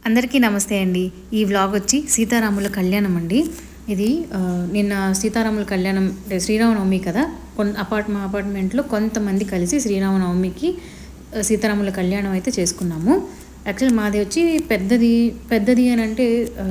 అందరికీ నమస్తే అండి ఈ వ్లాగ్ వచ్చి సీతారాముల కళ్యాణం అండి ఇది ఆ, నిన్న సీతారాముల కళ్యాణం అంటే శ్రీరామనవమి కదా కొన్ అపార్ట్ మా అపార్ట్మెంట్లో కొంతమంది కలిసి శ్రీరామనవమికి ఆ, సీతారాముల కళ్యాణం అయితే చేసుకున్నాము యాక్చువల్ మాది వచ్చి పెద్దది పెద్దది అని అంటే ఆ,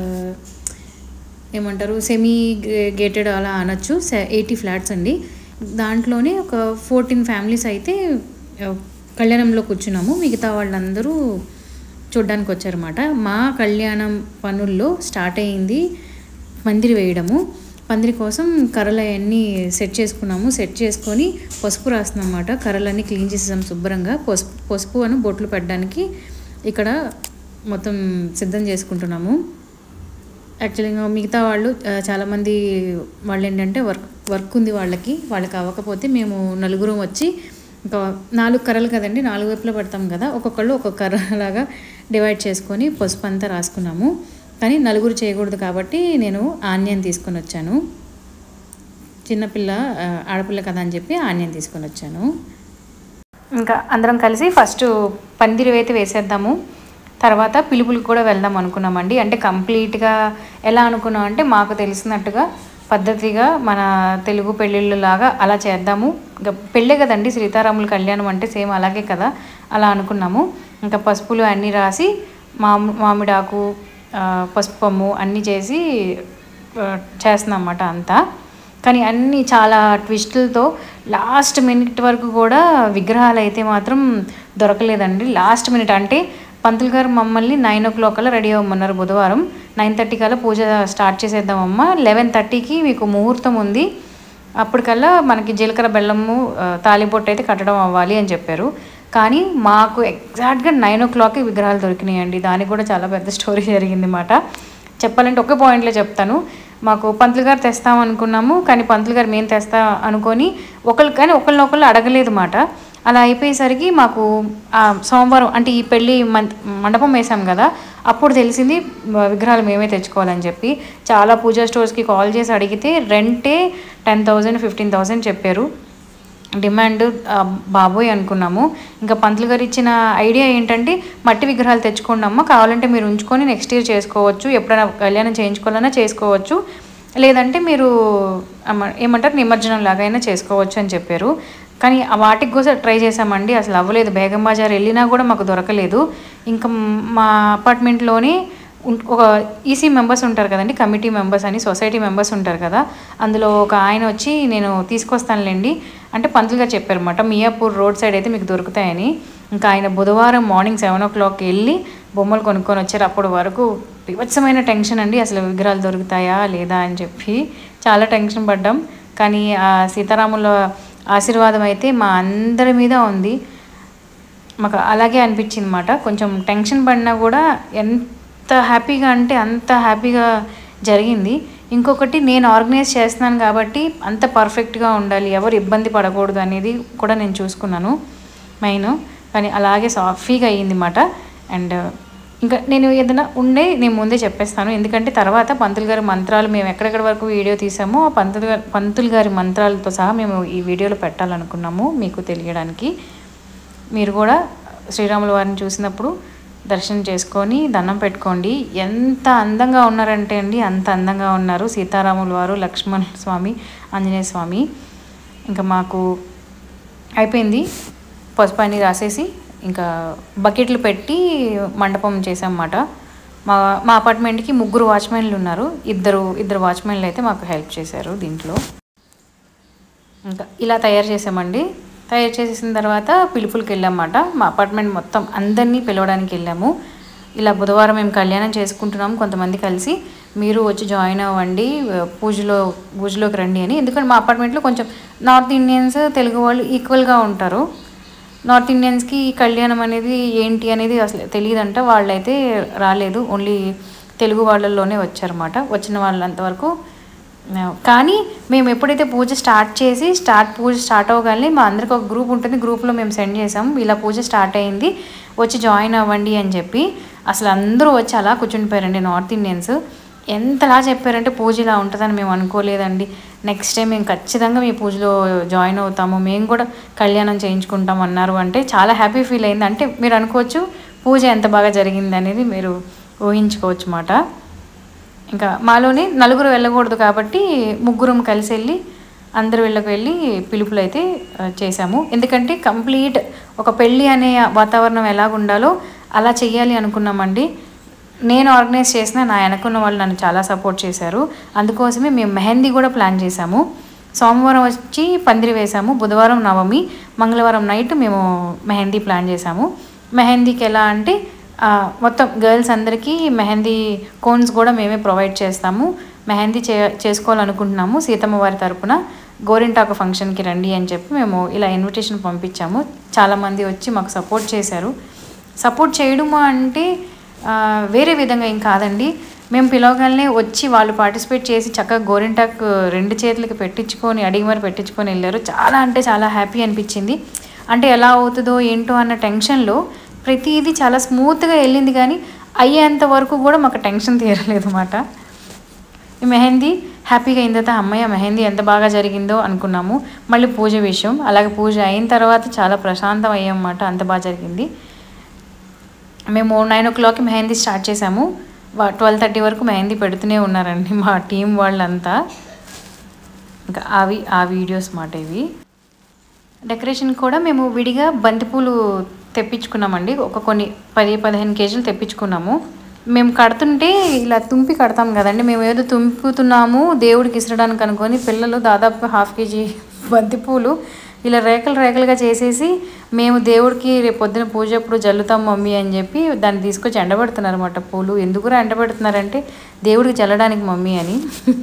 ఏమంటారు సెమీ గేటెడ్ అలా అనొచ్చు ఎయిటీ ఫ్లాట్స్ అండి దాంట్లోనే ఒక ఫోర్టీన్ ఫ్యామిలీస్ అయితే ఆ, కళ్యాణంలో కూర్చున్నాము మిగతా వాళ్ళందరూ చూడ్డానికి వచ్చారన్నమాట మా కళ్యాణం పనుల్లో స్టార్ట్ అయింది పందిరి వేయడము పందిరి కోసం కర్రలు అవన్నీ సెట్ చేసుకున్నాము సెట్ చేసుకొని పసుపు రాస్తున్నాం అన్నమాట కర్రలన్నీ క్లీన్ చేసేసాం శుభ్రంగా పసుపు పసుపు అని బొట్లు పెట్టడానికి ఇక్కడ మొత్తం సిద్ధం చేసుకుంటున్నాము యాక్చువల్గా మిగతా వాళ్ళు ఆ, చాలామంది వాళ్ళు ఏంటంటే వర్క్ వర్క్ ఉంది వాళ్ళకి వాళ్ళకి అవ్వకపోతే మేము నలుగురం వచ్చి ఇంకా నాలుగు కర్రలు కదండి నాలుగు వైపులా పెడతాం కదా ఒక్కొక్కళ్ళు ఒక్కొక్క కర్ర లాగా డివైడ్ చేసుకొని పసుపు అంతా రాసుకున్నాము కానీ నలుగురు చేయకూడదు కాబట్టి నేను ఆన్యన్ తీసుకొని వచ్చాను చిన్నపిల్ల ఆ, ఆడపిల్ల కదా అని చెప్పి ఆన్యన్ తీసుకొని వచ్చాను ఇంకా అందరం కలిసి ఫస్ట్ పందిరి అయితే వేసేద్దాము తర్వాత పిలుపులకు కూడా వెళ్దాం అనుకున్నామండి అంటే కంప్లీట్గా ఎలా అనుకున్నాం అంటే మాకు తెలిసినట్టుగా పద్ధతిగా మన తెలుగు పెళ్ళిళ్ళు లాగా అలా చేద్దాము ఇంకా పెళ్ళే కదండి సీతారాముల కళ్యాణం అంటే సేమ్ అలాగే కదా అలా అనుకున్నాము ఇంకా పసుపులు అన్నీ రాసి మామి మామిడాకు ఆ, పసుపమ్ము అన్నీ చేసి ఆ, చేస్తున్నాం అన్నమాట అంతా కానీ అన్ని చాలా ట్విస్టులతో లాస్ట్ మినిట్ వరకు కూడా విగ్రహాలు అయితే మాత్రం దొరకలేదండి లాస్ట్ మినిట్ అంటే పంతులు గారు మమ్మల్ని నైన్ ఓ క్లాక్ కల్లా రెడీ అవ్వమన్నారు బుధవారం నైన్ థర్టీ కల్లా పూజ స్టార్ట్ చేసేద్దామమ్మా లెవెన్ థర్టీకి మీకు ముహూర్తం ఉంది అప్పటికల్లా మనకి జీలకర్ర బెల్లము ఆ, తాలిబొట్టు అయితే కట్టడం అవ్వాలి అని చెప్పారు కానీ మాకు ఎగ్జాక్ట్గా నైన్ ఓ క్లాక్కి విగ్రహాలు దొరికినాయండి దానికి కూడా చాలా పెద్ద స్టోరీ జరిగింది మాట చెప్పాలంటే ఒకే పాయింట్లో చెప్తాను మాకు పంతులు గారు తెస్తాం అనుకున్నాము కానీ పంతులు గారు మేము తెస్తా అనుకొని ఒకళ్ళు కానీ ఒకళ్ళని ఒకళ్ళు అడగలేదు మాట అలా అయిపోయేసరికి మాకు ఆ సోమవారం అంటే ఈ పెళ్ళి మం- మండపం వేసాం కదా అప్పుడు తెలిసింది వ- విగ్రహాలు మేమే తెచ్చుకోవాలని చెప్పి చాలా పూజా స్టోర్స్కి కాల్ చేసి అడిగితే రెంటే టెన్ థౌజండ్ ఫిఫ్టీన్ థౌజండ్ చెప్పారు డిమాండ్ ఆ, బాబోయ్ అనుకున్నాము ఇంకా పంతులు గారు ఇచ్చిన ఐడియా ఏంటంటే మట్టి విగ్రహాలు తెచ్చుకోండి అమ్మ కావాలంటే మీరు ఉంచుకొని నెక్స్ట్ ఇయర్ చేసుకోవచ్చు ఎప్పుడైనా కళ్యాణం చేయించుకోవాలన్నా చేసుకోవచ్చు లేదంటే మీరు అమ్మ- ఏమంటారు నిమజ్జనం లాగా అయినా చేసుకోవచ్చు అని చెప్పారు కానీ ఆ వాటికి కూడా ట్రై చేసామండి అసలు అవ్వలేదు బేగం బజార్ వెళ్ళినా కూడా మాకు దొరకలేదు ఇంకా మా అపార్ట్మెంట్లోనే ఉం- ఒక ఈసీ మెంబర్స్ ఉంటారు కదండి కమిటీ మెంబర్స్ అని సొసైటీ మెంబర్స్ ఉంటారు కదా అందులో ఒక ఆయన వచ్చి నేను తీసుకొస్తానులేండి అంటే పంతులు గారు చెప్పారన్నమాట మియాపూర్ రోడ్ సైడ్ అయితే మీకు దొరుకుతాయని ఇంకా ఆయన బుధవారం మార్నింగ్ సెవెన్ ఓ క్లాక్కి వెళ్ళి బొమ్మలు కొనుక్కొని వచ్చారు అప్పటి వరకు వివత్సమైన టెన్షన్ అండి అసలు విగ్రహాలు దొరుకుతాయా లేదా అని చెప్పి చాలా టెన్షన్ పడ్డాం కానీ ఆ సీతారాముల ఆశీర్వాదం అయితే మా అందరి మీద ఉంది మాకు అలాగే అనిపించింది అనమాట కొంచెం టెన్షన్ పడినా కూడా ఎంత హ్యాపీగా అంటే అంత హ్యాపీగా జరిగింది ఇంకొకటి నేను ఆర్గనైజ్ చేస్తున్నాను కాబట్టి అంత పర్ఫెక్ట్గా ఉండాలి ఎవరు ఇబ్బంది పడకూడదు అనేది కూడా నేను చూసుకున్నాను మెయిన్ కానీ అలాగే సాఫీగా అయ్యింది మాట అండ్ ఇంకా నేను ఏదైనా ఉండే నేను ముందే చెప్పేస్తాను ఎందుకంటే తర్వాత పంతులు గారి మంత్రాలు మేము ఎక్కడెక్కడ వరకు వీడియో తీసామో ఆ పంతులు గారి పంతులు గారి మంత్రాలతో సహా మేము ఈ వీడియోలో పెట్టాలనుకున్నాము మీకు తెలియడానికి మీరు కూడా శ్రీరాముల వారిని చూసినప్పుడు దర్శనం చేసుకొని దండం పెట్టుకోండి ఎంత అందంగా ఉన్నారంటే అండి అంత అందంగా ఉన్నారు సీతారాముల వారు లక్ష్మణ స్వామి ఆంజనేయ స్వామి ఇంకా మాకు అయిపోయింది పసుపు అన్ని రాసేసి ఇంకా బకెట్లు పెట్టి మండపం చేసామన్నమాట మా మా అపార్ట్మెంట్కి ముగ్గురు వాచ్మెన్లు ఉన్నారు ఇద్దరు ఇద్దరు వాచ్మెన్లు అయితే మాకు హెల్ప్ చేశారు దీంట్లో ఇంకా ఇలా తయారు చేసామండి తయారు చేసేసిన తర్వాత పిలుపులకి వెళ్ళామన్నమాట మా అపార్ట్మెంట్ మొత్తం అందరినీ పిలవడానికి వెళ్ళాము ఇలా బుధవారం మేము కళ్యాణం చేసుకుంటున్నాము కొంతమంది కలిసి మీరు వచ్చి జాయిన్ అవ్వండి పూజలో పూజలోకి రండి అని ఎందుకంటే మా అపార్ట్మెంట్లో కొంచెం నార్త్ ఇండియన్స్ తెలుగు వాళ్ళు ఈక్వల్గా ఉంటారు నార్త్ ఇండియన్స్కి ఈ కళ్యాణం అనేది ఏంటి అనేది అసలు తెలియదంట వాళ్ళైతే రాలేదు ఓన్లీ తెలుగు వాళ్ళల్లోనే వచ్చారన్నమాట వచ్చిన వాళ్ళంతవరకు ఆ, కానీ మేము ఎప్పుడైతే పూజ స్టార్ట్ చేసి స్టార్ట్ పూజ స్టార్ట్ అవ్వగానే మా అందరికి ఒక గ్రూప్ ఉంటుంది గ్రూప్లో మేము సెండ్ చేసాం ఇలా పూజ స్టార్ట్ అయింది వచ్చి జాయిన్ అవ్వండి అని చెప్పి అసలు అందరూ వచ్చి అలా కూర్చుండిపోయారండి నార్త్ ఇండియన్స్ ఎంతలా చెప్పారంటే పూజ ఇలా ఉంటుందని మేము అనుకోలేదండి నెక్స్ట్ టైం మేము ఖచ్చితంగా మీ పూజలో జాయిన్ అవుతాము మేము కూడా కళ్యాణం చేయించుకుంటాం అన్నారు అంటే చాలా హ్యాపీ ఫీల్ అయింది అంటే మీరు అనుకోవచ్చు పూజ ఎంత బాగా జరిగింది అనేది మీరు ఊహించుకోవచ్చు అన్నమాట ఇంకా మాలోనే నలుగురు వెళ్ళకూడదు కాబట్టి ముగ్గురం కలిసి వెళ్ళి అందరు వెళ్ళకి వెళ్ళి పిలుపులు అయితే ఆ, చేశాము ఎందుకంటే కంప్లీట్ ఒక పెళ్ళి అనే వాతావరణం ఎలాగ ఉండాలో అలా చెయ్యాలి అనుకున్నామండి నేను ఆర్గనైజ్ చేసిన నా వెనకున్న వాళ్ళు నన్ను చాలా సపోర్ట్ చేశారు అందుకోసమే మేము మెహందీ కూడా ప్లాన్ చేశాము సోమవారం వచ్చి పందిరి వేశాము బుధవారం నవమి మంగళవారం నైట్ మేము మెహందీ ప్లాన్ చేశాము మెహందీకి ఎలా అంటే ఆ, మొత్తం గర్ల్స్ అందరికీ మెహందీ కోన్స్ కూడా మేమే ప్రొవైడ్ చేస్తాము మెహందీ చే చేసుకోవాలనుకుంటున్నాము సీతమ్మ వారి తరపున గోరింటాకు ఫంక్షన్కి రండి అని చెప్పి మేము ఇలా ఇన్విటేషన్ పంపించాము చాలామంది వచ్చి మాకు సపోర్ట్ చేశారు సపోర్ట్ చేయడము అంటే ఆ, వేరే విధంగా ఏం కాదండి మేము పిలవగానే వచ్చి వాళ్ళు పార్టిసిపేట్ చేసి చక్కగా గోరింటాకు రెండు చేతులకి పెట్టించుకొని అడిగి మరి పెట్టించుకొని వెళ్ళారు చాలా అంటే చాలా హ్యాపీ అనిపించింది అంటే ఎలా అవుతుందో ఏంటో అన్న టెన్షన్లో ప్రతిదీ చాలా స్మూత్గా వెళ్ళింది కానీ అయ్యేంత వరకు కూడా మాకు టెన్షన్ తీరలేదు అన్నమాట ఈ మెహందీ హ్యాపీగా అయిన తర్వాత అమ్మయ్య మెహందీ ఎంత బాగా జరిగిందో అనుకున్నాము మళ్ళీ పూజ విషయం అలాగే పూజ అయిన తర్వాత చాలా ప్రశాంతం అయ్యామన్నమాట అంత బాగా జరిగింది మేము నైన్ ఓ క్లాక్కి మెహందీ స్టార్ట్ చేసాము ట్వెల్వ్ థర్టీ వరకు మెహందీ పెడుతూనే ఉన్నారండి మా టీం వాళ్ళంతా ఇంకా అవి ఆ వీడియోస్ మాట ఇవి డెకరేషన్ కూడా మేము విడిగా బంతిపూలు తెప్పించుకున్నామండి ఒక కొన్ని పది పదిహేను కేజీలు తెప్పించుకున్నాము మేము కడుతుంటే ఇలా తుంపి కడతాం కదండి మేము ఏదో తుంపుతున్నాము దేవుడికి ఇసరడానికి అనుకొని పిల్లలు దాదాపు హాఫ్ కేజీ బంతిపూలు ఇలా రేకలు రేకలుగా చేసేసి మేము దేవుడికి రేపు పొద్దున పూజ అప్పుడు జల్లుతాం మమ్మీ అని చెప్పి దాన్ని తీసుకొచ్చి ఎండబెడుతున్నారు అనమాట పూలు ఎందుకురా ఎండబెడుతున్నారంటే దేవుడికి చల్లడానికి మమ్మీ అని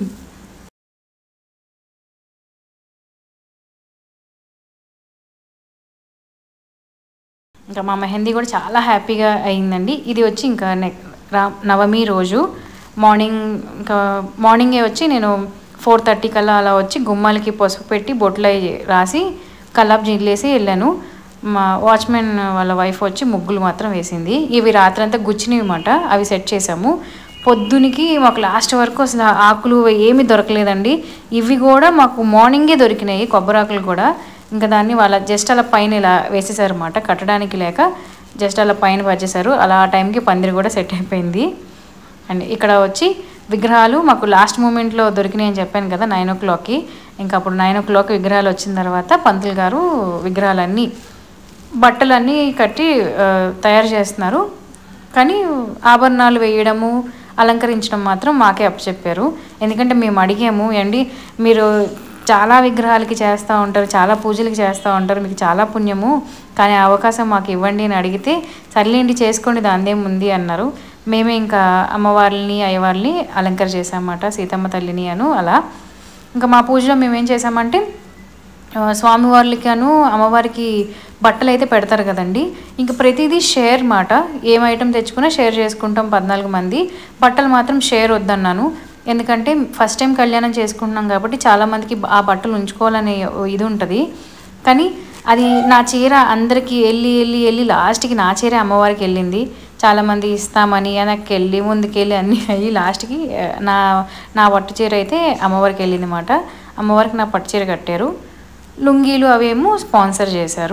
ఇంకా మా మెహందీ కూడా చాలా హ్యాపీగా అయిందండి ఇది వచ్చి ఇంకా నె రా నవమి రోజు మార్నింగ్ ఇంకా మార్నింగే వచ్చి నేను ఫోర్ థర్టీ కల్లా అలా వచ్చి గుమ్మాలకి పసుపు పెట్టి బొట్లు అయి రాసి కల్లాపు జిల్లేసి వెళ్ళాను మా వాచ్మెన్ వాళ్ళ వైఫ్ వచ్చి ముగ్గులు మాత్రం వేసింది ఇవి రాత్రంతా గుచ్చినవి మాట అవి సెట్ చేసాము పొద్దునికి మాకు లాస్ట్ వరకు అసలు ఆకులు ఏమీ దొరకలేదండి ఇవి కూడా మాకు మార్నింగే దొరికినాయి కొబ్బరాకులు కూడా ఇంకా దాన్ని వాళ్ళ జస్ట్ అలా పైన ఇలా వేసేసారు అనమాట కట్టడానికి లేక జస్ట్ అలా పైన వచ్చేసారు అలా ఆ టైంకి పందిరి కూడా సెట్ అయిపోయింది అండ్ ఇక్కడ వచ్చి విగ్రహాలు మాకు లాస్ట్ మూమెంట్లో దొరికినాయి అని చెప్పాను కదా నైన్ ఓ క్లాక్కి ఇంకా అప్పుడు నైన్ ఓ క్లాక్ విగ్రహాలు వచ్చిన తర్వాత పంతులు గారు విగ్రహాలన్నీ బట్టలన్నీ కట్టి ఆ, తయారు చేస్తున్నారు కానీ ఆభరణాలు వేయడము అలంకరించడం మాత్రం మాకే అప్పచెప్పారు ఎందుకంటే మేము అడిగాము అండి మీరు చాలా విగ్రహాలకి చేస్తూ ఉంటారు చాలా పూజలకి చేస్తూ ఉంటారు మీకు చాలా పుణ్యము కానీ ఆ అవకాశం మాకు ఇవ్వండి అని అడిగితే సర్లేండి చేసుకోండి దాందేముంది అన్నారు మేమే ఇంకా అమ్మవార్లని అయ్యవార్లని అలంకర చేసామన్నమాట సీతమ్మ తల్లిని అను అలా ఇంకా మా పూజలో మేము ఏం చేసామంటే ఆ, స్వామివార్లకిను అమ్మవారికి బట్టలు అయితే పెడతారు కదండి ఇంకా ప్రతిదీ షేర్ మాట ఏం ఐటమ్ తెచ్చుకున్నా షేర్ చేసుకుంటాం పద్నాలుగు మంది బట్టలు మాత్రం షేర్ వద్దన్నాను ఎందుకంటే ఫస్ట్ టైం కళ్యాణం చేసుకుంటున్నాం కాబట్టి చాలామందికి ఆ బట్టలు ఉంచుకోవాలనే ఇది ఉంటుంది కానీ అది నా చీర అందరికీ వెళ్ళి వెళ్ళి వెళ్ళి లాస్ట్కి నా చీర అమ్మవారికి వెళ్ళింది చాలామంది ఇస్తామని వెనక్కి వెళ్ళి ముందుకెళ్ళి అన్నీ అయ్యి లాస్ట్కి ఆ, నా నా పట్టు చీర అయితే అమ్మవారికి వెళ్ళింది అనమాట అమ్మవారికి నా పట్టు చీర కట్టారు లుంగీలు అవేమో స్పాన్సర్ చేశారు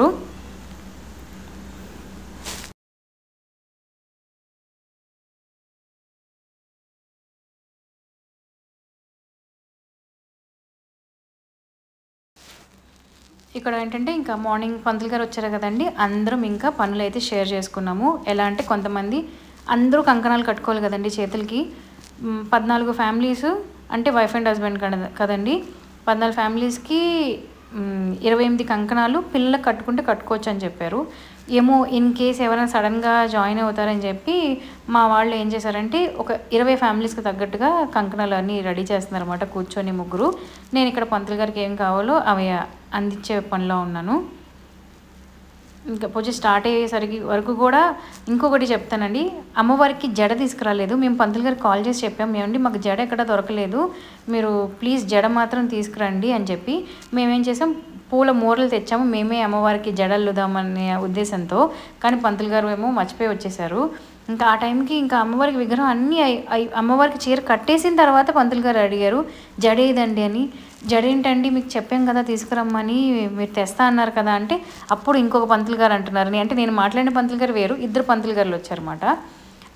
ఇక్కడ ఏంటంటే ఇంకా మార్నింగ్ పంతులు గారు వచ్చారు కదండి అందరం ఇంకా పనులు అయితే షేర్ చేసుకున్నాము ఎలా అంటే కొంతమంది అందరూ కంకణాలు కట్టుకోవాలి కదండి చేతులకి మ్, పద్నాలుగు ఫ్యామిలీస్ అంటే వైఫ్ అండ్ హస్బెండ్ కద- కదండి పద్నాలుగు ఫ్యామిలీస్కి మ్, ఇరవై ఎనిమిది కంకణాలు పిల్లలకు కట్టుకుంటే కట్టుకోవచ్చు అని చెప్పారు ఏమో ఇన్ కేస్ ఎవరైనా సడన్గా జాయిన్ అవుతారని చెప్పి మా వాళ్ళు ఏం చేశారంటే ఒక ఇరవై ఫ్యామిలీస్కి తగ్గట్టుగా కంకణాలు అన్నీ రెడీ చేస్తున్నారు అనమాట కూర్చొని ముగ్గురు నేను ఇక్కడ పంతులు గారికి ఏం కావాలో అవి అందించే పనిలో ఉన్నాను ఇంకా పూజ స్టార్ట్ అయ్యేసరికి వరకు కూడా ఇంకొకటి చెప్తానండి అమ్మవారికి జడ తీసుకురాలేదు మేము పంతులు గారికి కాల్ చేసి చెప్పాం ఏమండి మాకు జడ ఎక్కడ దొరకలేదు మీరు ప్లీజ్ జడ మాత్రం తీసుకురండి అని చెప్పి మేమేం చేసాం పూల మూరలు తెచ్చాము మేమే అమ్మవారికి జడల్లుదామనే ఉద్దేశంతో కానీ పంతులు గారు ఏమో మర్చిపోయి వచ్చేసారు ఇంకా ఆ టైంకి ఇంకా అమ్మవారికి విగ్రహం అన్నీ అయి- అయి- అమ్మవారికి చీర కట్టేసిన తర్వాత పంతులు గారు అడిగారు జడ ఏదండి అని జడ ఏంటండి మీకు చెప్పాం కదా తీసుకురమ్మని మీరు తెస్తా అన్నారు కదా అంటే అప్పుడు ఇంకొక పంతులు గారు అంటున్నారు అంటే నేను మాట్లాడిన పంతులు గారు వేరు ఇద్దరు పంతులు గారులు వచ్చారన్నమాట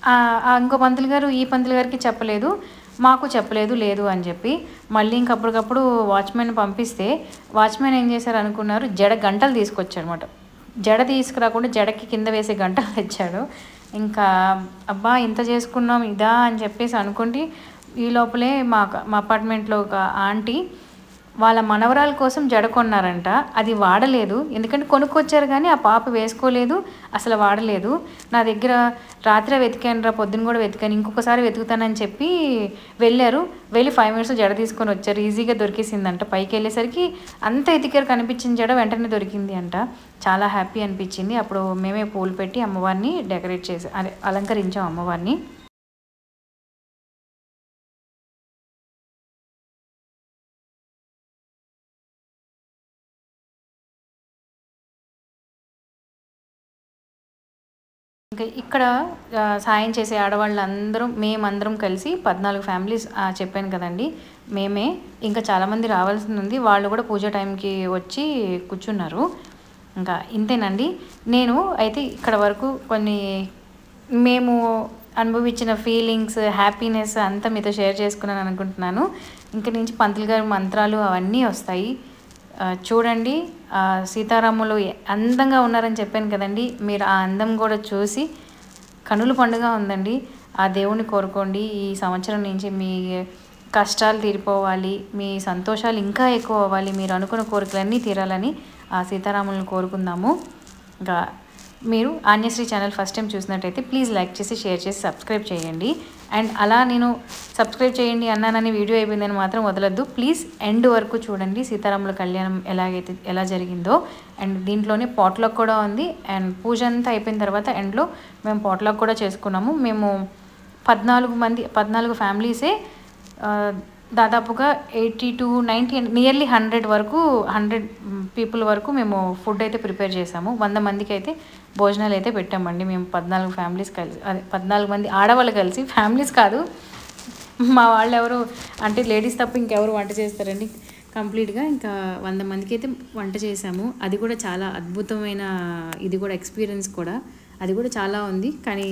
ఆ, ఆ ఇంకో పంతులు గారు ఈ పంతులు గారికి చెప్పలేదు మాకు చెప్పలేదు లేదు అని చెప్పి మళ్ళీ ఇంకప్పటికప్పుడు వాచ్మెన్ పంపిస్తే వాచ్మెన్ ఏం చేశారు అనుకున్నారు జడ గంటలు తీసుకొచ్చాడు అనమాట జడ తీసుకురాకుండా జడకి కింద వేసే గంటలు తెచ్చాడు ఇంకా అబ్బా ఇంత చేసుకున్నాం ఇదా అని చెప్పేసి అనుకుంటే ఈ లోపలే మా మా అపార్ట్మెంట్లో ఒక ఆంటీ వాళ్ళ మనవరాల కోసం జడ కొన్నారంట అది వాడలేదు ఎందుకంటే కొనుక్కొచ్చారు కానీ ఆ పాప వేసుకోలేదు అసలు వాడలేదు నా దగ్గర రాత్రి వెతికాను రా పొద్దున్న కూడా వెతికాను ఇంకొకసారి వెతుకుతానని చెప్పి వెళ్ళారు వెళ్ళి ఫైవ్ మినిట్స్ జడ తీసుకొని వచ్చారు ఈజీగా దొరికేసిందంట పైకి వెళ్ళేసరికి అంత ఎతికారు కనిపించిన జడ వెంటనే దొరికింది అంట చాలా హ్యాపీ అనిపించింది అప్పుడు మేమే పూలు పెట్టి అమ్మవారిని డెకరేట్ చేసి అదే అలంకరించాం అమ్మవారిని ఇంకా ఇక్కడ ఆ, సాయం చేసే ఆడవాళ్ళందరం మేమందరం కలిసి పద్నాలుగు ఫ్యామిలీస్ ఆ, చెప్పాను కదండి మేమే ఇంకా చాలామంది రావాల్సి ఉంది వాళ్ళు కూడా పూజ టైంకి వచ్చి కూర్చున్నారు ఇంకా ఇంతేనండి నేను అయితే ఇక్కడ వరకు కొన్ని మేము అనుభవించిన ఫీలింగ్స్ హ్యాపీనెస్ అంతా మీతో షేర్ చేసుకున్నాను అనుకుంటున్నాను ఇంక నుంచి పంతులు గారి మంత్రాలు అవన్నీ వస్తాయి ఆ, చూడండి ఆ, సీతారాములు ఎ- అందంగా ఉన్నారని చెప్పాను కదండి మీరు ఆ అందం కూడా చూసి కనుల పండుగ ఉందండి ఆ దేవుని కోరుకోండి ఈ సంవత్సరం నుంచి మీ కష్టాలు తీరిపోవాలి మీ సంతోషాలు ఇంకా ఎక్కువ అవ్వాలి మీరు అనుకున్న కోరికలన్నీ తీరాలని ఆ సీతారాములను కోరుకుందాము ఇంకా మీరు ఆన్యశ్రీ ఛానల్ ఫస్ట్ టైం చూసినట్టయితే ప్లీజ్ లైక్ చేసి షేర్ చేసి సబ్స్క్రైబ్ చేయండి అండ్ అలా నేను సబ్స్క్రైబ్ చేయండి అన్నానని వీడియో అయిపోయిందని మాత్రం వదలొద్దు ప్లీజ్ ఎండ్ వరకు చూడండి సీతారాముల కళ్యాణం ఎలాగైతే ఎలా జరిగిందో అండ్ దీంట్లోనే పాట్లాక్ కూడా ఉంది అండ్ పూజ అంతా అయిపోయిన తర్వాత ఎండ్లో మేము పాట్లాక్ కూడా చేసుకున్నాము మేము పద్నాలుగు మంది పద్నాలుగు ఫ్యామిలీసే ఆ, దాదాపుగా eighty to ninety nearly hundred వరకు హండ్రెడ్ పీపుల్ వరకు మేము ఫుడ్ అయితే ప్రిపేర్ చేసాము వంద మందికి అయితే భోజనాలు అయితే పెట్టామండి మేము పద్నాలుగు ఫ్యామిలీస్ కలిసి అదే పద్నాలుగు మంది ఆడవాళ్ళు కలిసి ఫ్యామిలీస్ కాదు మా వాళ్ళు ఎవరు అంటే లేడీస్ తప్ప ఇంకెవరు వంట చేస్తారండి కంప్లీట్గా ఇంకా వంద మందికి అయితే వంట చేసాము అది కూడా చాలా అద్భుతమైన ఇది కూడా ఎక్స్పీరియన్స్ కూడా అది కూడా చాలా ఉంది కానీ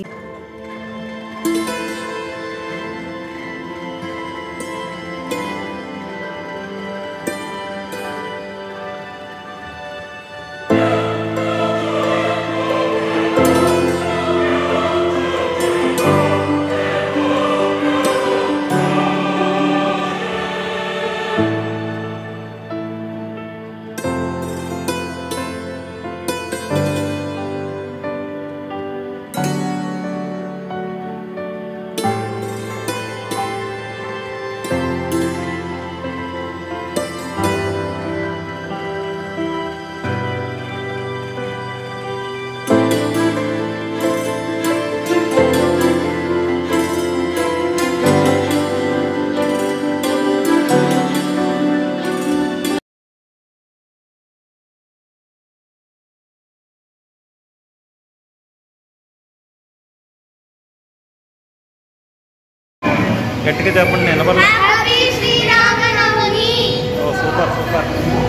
గట్టిగా చెప్పండి నేను వినపడలే. హ్యాపీ శ్రీరామనవమి ఓ సూపర్ సూపర్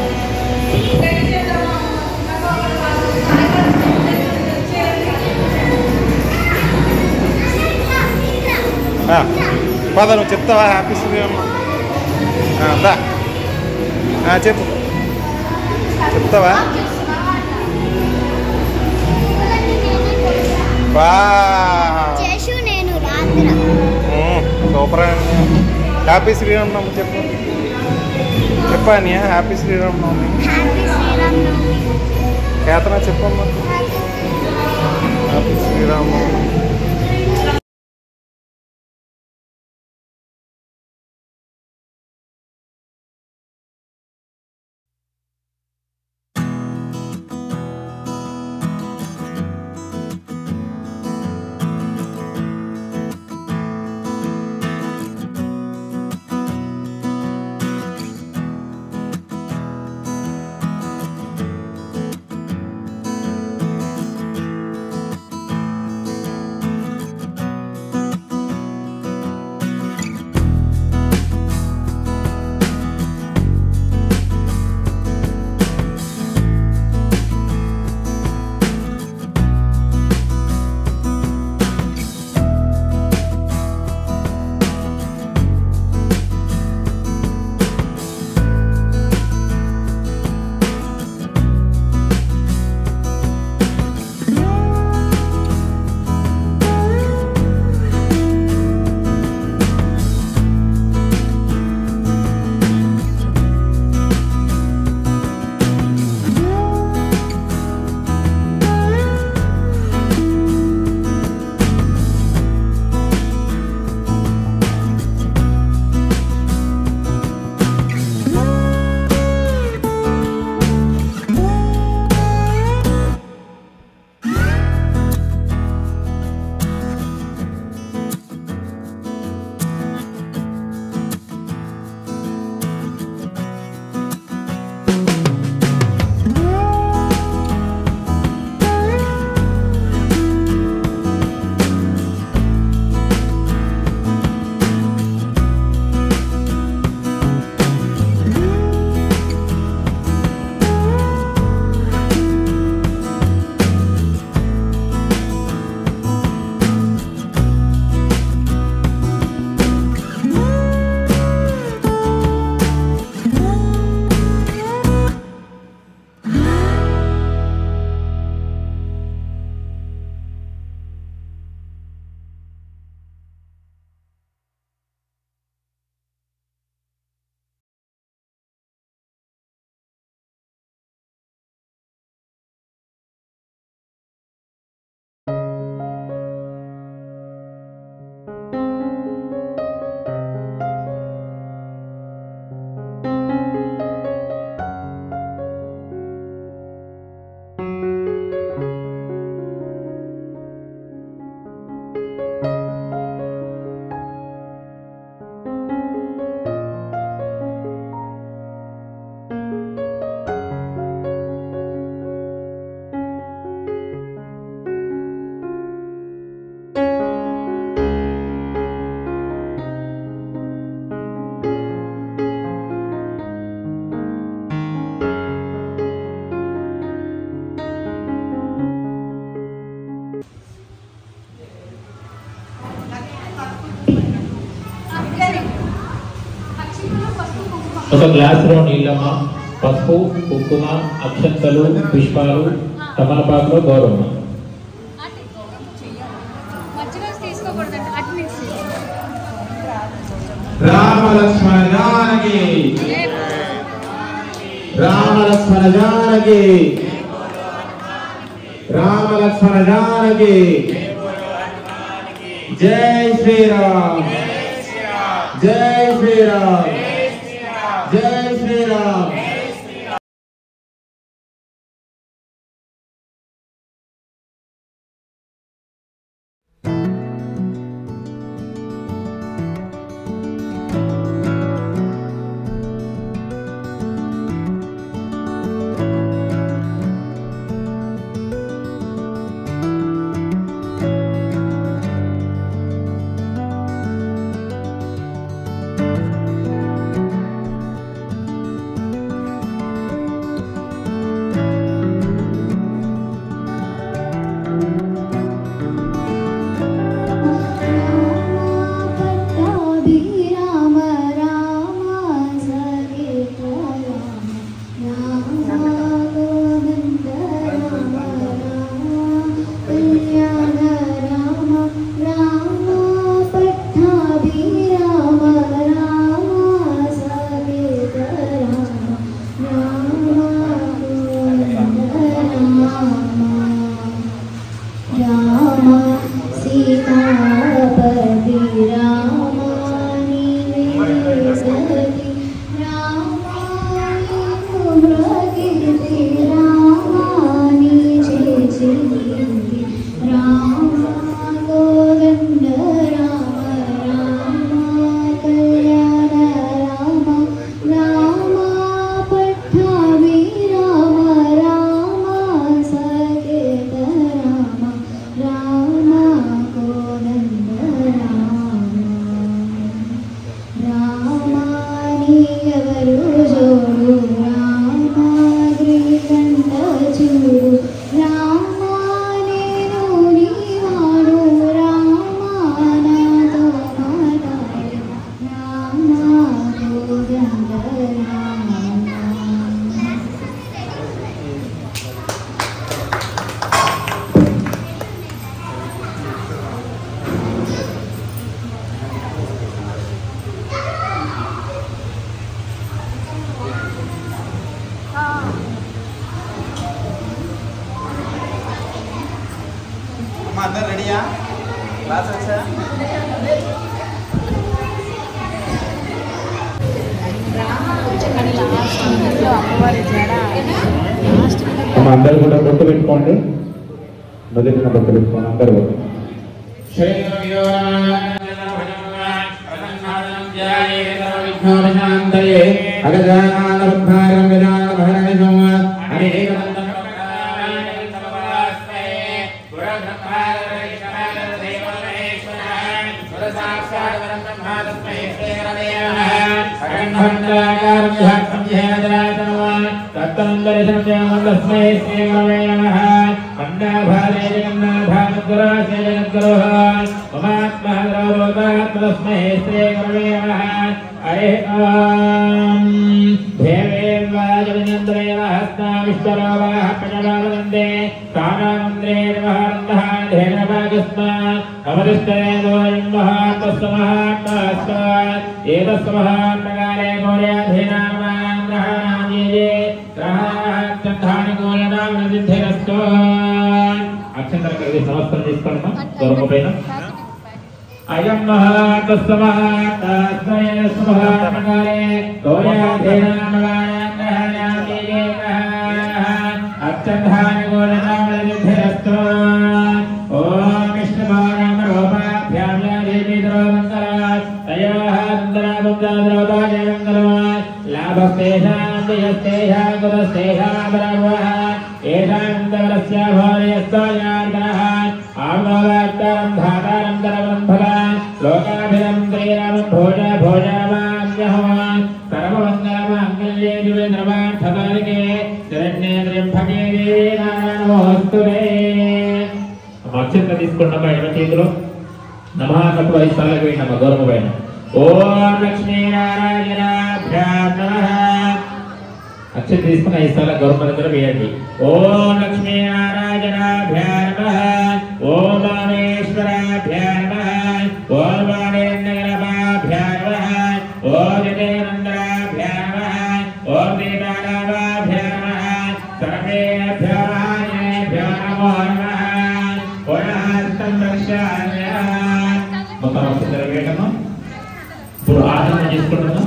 ఆ, పద నువ్వు చెప్తావా హ్యాపీ శ్రీరామ్ ఆ, దా ఆ, చెప్పు చెప్తావా బా చేసు నేను రాత్రి ఉమ్, సూపర్ అండి హ్యాపీ శ్రీరామనవమి చెప్పు చెప్పా నీ హ్యాపీ శ్రీరామనవమి హ్యాపీ శ్రీరామనవమి కేతనా చెప్పమ్మా హ్యాపీ శ్రీరామనవమి హ్యాపీ ఒక గ్లాసులో నీళ్ళమ్మ పసుపు కుంకుమ అక్షంతలు పుష్పాలు తమలపాకులో గౌరమ్మ మధ్యలో తీసుకోకూడదంటే అటు నుంచి రామ లక్ష్మణ జానకి రామ లక్ష్మణ జానకి రామ లక్ష్మణ జానకి జై శ్రీరామ్ జై శ్రీరామ్ జై శ్రీరామ్ రామ రామ సహిత రామ రామ గోవింద రామ రామ కళ్యాణ రామ రామ పట్టాభి రామ రామ సహిత రామ రామ గోవింద రామ రామ సీతాపతి రామ నీవేసతి రామ ప్రకృతి రామ నీ చేసింది రామ గోవింద రామ రామ కళ్యాణ రామ రామ పట్టాభి రామ రామ సకేత రామ రామ కోదండ రామ రామాని ఎవరు జోడు రామ శ్రీకంఠ చూడు రామ నేను నీవాడు రామ నాతో మాట్లాడు రామ కోదండ రామ అమ్మ అందరు రెడీయా క్లాస్ వచ్చా అమ్మ అందరు కూడా బొట్టు పెట్టుకోండి మొదటిన బొట్టు పెట్టుకోండి అందరు కూడా హరే ఓం విశ్వరావాహ ప్రజావదందే స్థానామంద్రే నమః ధేనభాగస్మ నమరిష్టేదోయం మహాత్మస్మహాత్మస్వ ఏతస్మహాత్మకాలే గౌర్యాధీనామాంగ్రహానామీయే గ్రహాచంధాని గోళనామనిధిరస్తో అక్షంతర కలిగి సమస్తం తీసుకున్నాం దొరక పైన అయం మహాతస్మహాత్మస్మయ స్మహాత్మకాలే గౌర్యాధీనామాంగ్రహానామీయే అక్షంధాని గోళనామనిధిరస్తో ఓం విష్ణుభారామ రూపాభ్యాం దేవి ద్రోమంతరాత్ తయోహాంతరాముద్రాద్రోదాయ మంగళమాత్ లాభస్తేషాం జయస్తేషాం గురస్తేషాం పరమః ఏషాంతరస్య భోజయస్తోయార్దనః ఆమ్నోదాత్తరం ధాతారం తరవం భవాన్ లోకాభిరం శ్రీరామం భోజ భోజామాన్యహవాన్ సర్వమంగళమాంగళ్యే దివే ద్రవార్థకాలికే శరణ్యే త్ర్యంబకే దేవీ నారాయణమోస్తుతే అక్షంత తీసుకున్నాక ఎడమ చేతిలో నమహాకట్టు ఐదు సార్లు పోయిన గౌరవ పైన ఓం లక్ష్మీనారాయణాభ్యాం నమః అక్షర తీసుకున్న ఈ స్థల గౌరవ దగ్గర వేయండి ఓం లక్ష్మీనారాయణాభ్యాం నమః ఓం రామేశ్వరాభ్యాం నమః ఓం వాణేంద్రగణపాభ్యాం నమః ఓం జటేనందరాభ్యాం నమః ఓం దీపారామాభ్యాం నమః సర్వేభ్యో మహానేభ్యో నమో నమః పునఃస్తం రక్షామ్యః మొత్తం ఒకసారి వేయటము ఇప్పుడు ఆచరణ చేసుకుంటున్నాం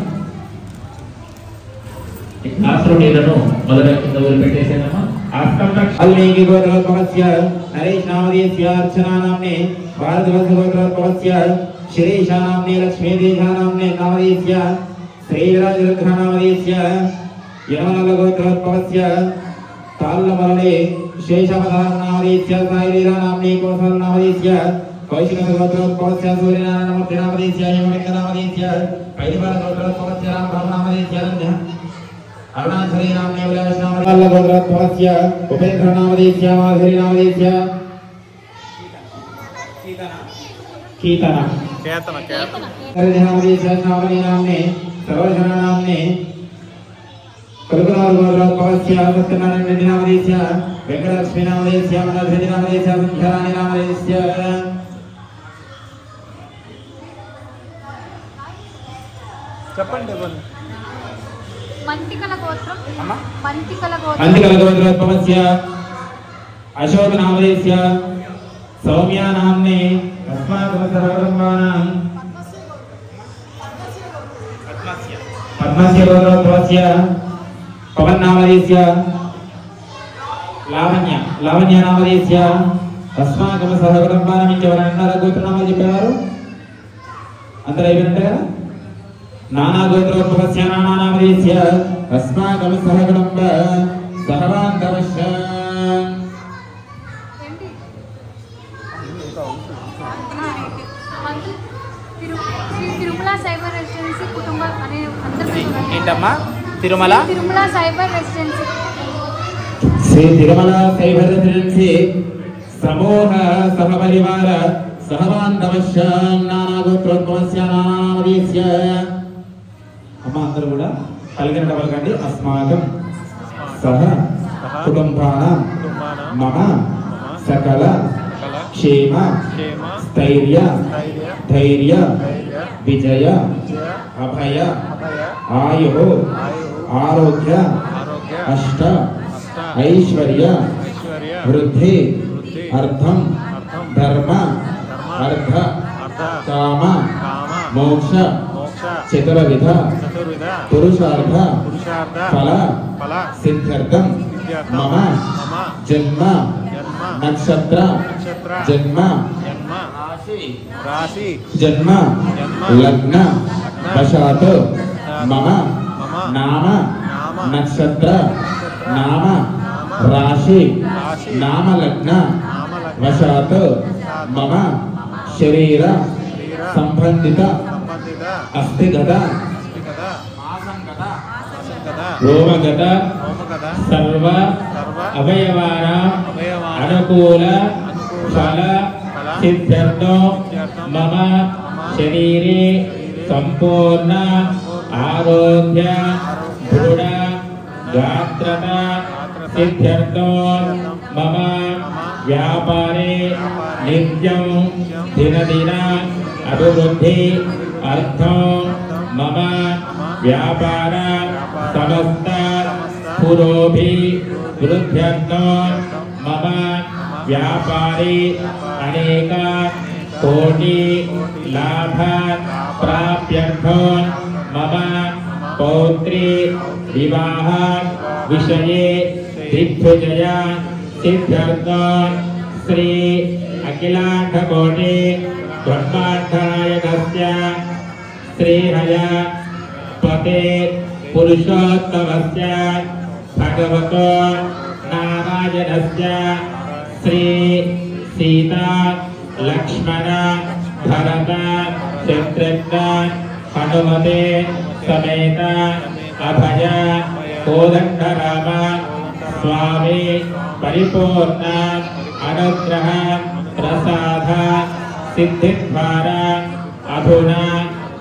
ఈ క్లాసులో నీళ్ళను మొదట కింద వదిలిపెట్టేసానమ్మా అస్తం రక్ష అల్లీకి గోత్రోద్భవస్య నరేష్ నామదేశ్య అర్చనా నామ్నే భారతవర్ష గోత్రోద్భవస్య శిరీషా నామ్నే లక్ష్మీదేశా నామ్నే నామదేశ్య శ్రీరాజరుద్ర నామదేశ్య యమనల గోత్రోద్భవస్య తాళ్ళమలే శేషపదార నామదేశ్య సాయిలీలా నామ్నే కోసల నామదేశ్య కౌశిక గోత్రోద్భవస్య సూర్యనారాయణమూర్తి నామదేశ్య యమలింగ నామదేశ్య పైడిపాల గోత్రోద్భవస్య రామబ్రహ్మ నామదేశ్య అరుణాచలి నామ్నే విలాసనామల్ల గోత్రోద్భవస్య ఉపేంద్ర నామదేశ్య మాధురి నామదేశ్య కీర్తన కేతన కేతన నామదేశ్య నామని నామ్నే సర్వజన నామ్నే కలుగునారు గోత్రోద్భవస్య సత్యనారాయణ రెడ్డి నామదేశ్య వెంకటలక్ష్మి నామదేశ్య మనోధరి నామదేశ్య సంధ్యారాణి నామదేశ్య చెప్పండి చెప్పండి మంతికల గోత్రం అమ్మా మంతికల గోత్రం అంతికల గోత్రోద్భవస్య అశోక నామదేశ్య సౌమ్య నామ్నే అస్మాకం సర్వబ్రహ్మాణం పద్మస్య గోత్రోద్భవస్య పవన్ నామదేశ్య లావణ్య లావణ్య నామదేశ్య అస్మాకం సహకుటుంబానం ఇంకెవరైనా అన్నారా గోత్రనామాలు చెప్పేవారు అందరూ అయిపోయినట్టు కదా నానా గోత్రోద్భవస్య నానా నామదేశ్య అస్మాకం సహకుటుంబ సహవాంతవశ్య ఏంటి మంచి తిరు శ్రీ తిరుమల సైబర్ రెసిడెన్సీ కుటుంబ అనే అందరూ ఏంటమ్మా Tirumala Tirumala Cyber Residency Sri Tirumala Cyber Residency సమూహ సహపరివార సహవాంతవశ్య నానా గోత్రోద్భవస్య నానా నామదేశ్య అమ్మ అందరూ కూడా పలికిన పలకండి అస్మాకం సహ కుటుంబానాం మమ సకల క్షేమ స్థైర్య ధైర్య విజయ అభయ ఆయు ఆరోగ్య అష్ట ఐశ్వర్య వృద్ధి అర్థం ధర్మ అర్థ కామ మోక్ష చతుర్విధ పురుషార్థ ఫల సిద్ధ్యర్థం మమ జన్మ నక్షత్ర జన్మ రాశి జన్మ లగ్న వశాత్ మమ నామ నక్షత్ర నామ రాశి నామ లగ్న వశాత్ మమ శరీర సంబంధిత అస్థిగత రోమగత సర్వ అవయవాన అనుకూల ఫల సిద్ధ్యర్థం మమ శరీరే సంపూర్ణ ఆరోగ్య దృఢ గాత్రత సిద్ధ్యర్థం మమ వ్యాపారే నిత్యం దినదిన అభివృద్ధి అర్థం మమ వ్యాపార సమస్త పురోభి వృద్ధ్యర్థం మమ వ్యాపారే అనేక కోటి లాభ ప్రాప్యర్థం మమ పౌత్రి వివాహ విషये దిగ్విజయ సిద్ధ్యర్థం శ్రీ అఖిలాండకోటి బ్రహ్మాండాయకస్య శ్రీహయ పతే పురుషోత్తమస్య భగవతో నారాయణస్య శ్రీ సీతా లక్ష్మణ భరత శత్రుఘ్న హనుమతే సమేత అభయ కోదండరామ స్వామి పరిపూర్ణ అనుగ్రహ ప్రసాద సిద్ధిద్వార అధునా సర్వ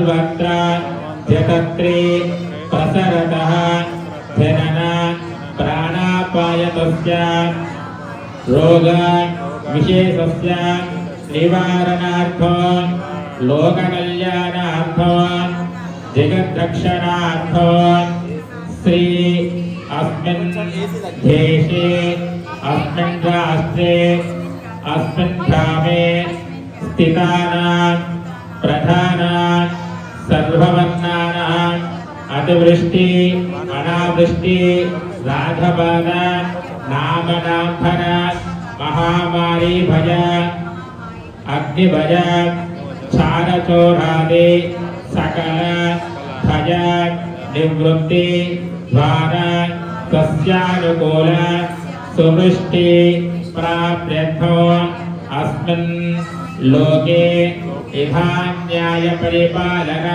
सर्वत्र जगत्रे प्रसरतः जनन प्राणापायतस्य रोग विशेषस्य निवारणार्थं लोककल्याणार्थं जगद्रक्षणार्थं श्री अस्मिन् देशे अस्मिन् राष्ट्रे अस्मिन् ग्रामे स्थितानां प्रधानां सर्ववर्णानाम् अतिवृष्टि अनावृष्टि राघपाद नामनाम्भर महामारी भय अग्निभय क्षारचोरादि सकल भय निवृत्ति द्वार सस्यानुकूल सुवृष्टि प्राप्यर्थो अस्मिन् लोके इहा न्यायपरिपालन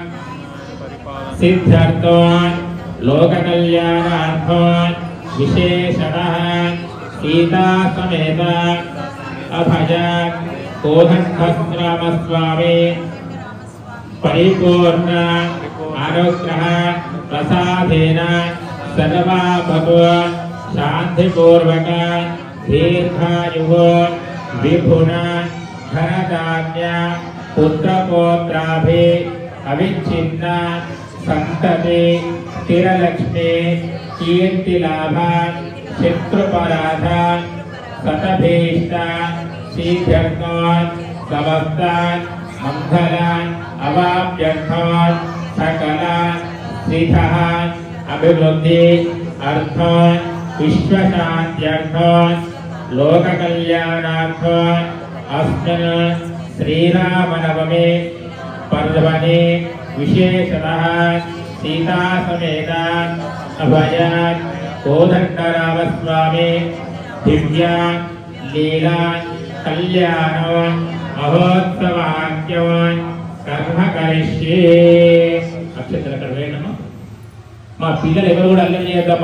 सिद्ध्यर्थोन् लोककल्याणार्थोन् विशेषतः सीता समेत अभज कोदण्डस्रामस्वामी परिपूर्ण अनुग्रह प्रसादेन सर्वा भगव शान्तिपूर्वक दीर्घायुः विभुन धनधान्य पुत्रपौत्राभि अविच्छिन्न सन्तति स्थिरलक्ष्मी कीर्तिलाभ शत्रुपराध शतभीष्ट शीघ्रत्वान् समस्तान् मङ्गलान् अवाप्यर्थान् सकलान् श्रीधः अभिवृद्धि अर्थान् विश्वशान्त्यर्थान् लोककल्याणार्थान् अस्मिन् श्रीरामनवमे पर्वणे विशेषतः सीतासमेत अभयान् कोदण्डरामस्वामी दिव्या लीला कल्याण महोत्सवाख्यवान् కర్మ కరిష్యే అక్షతలు అక్కడ వేయడమ్మా మా పిల్లలు ఎవరు కూడా అల్లరి చేయొద్దమ్మా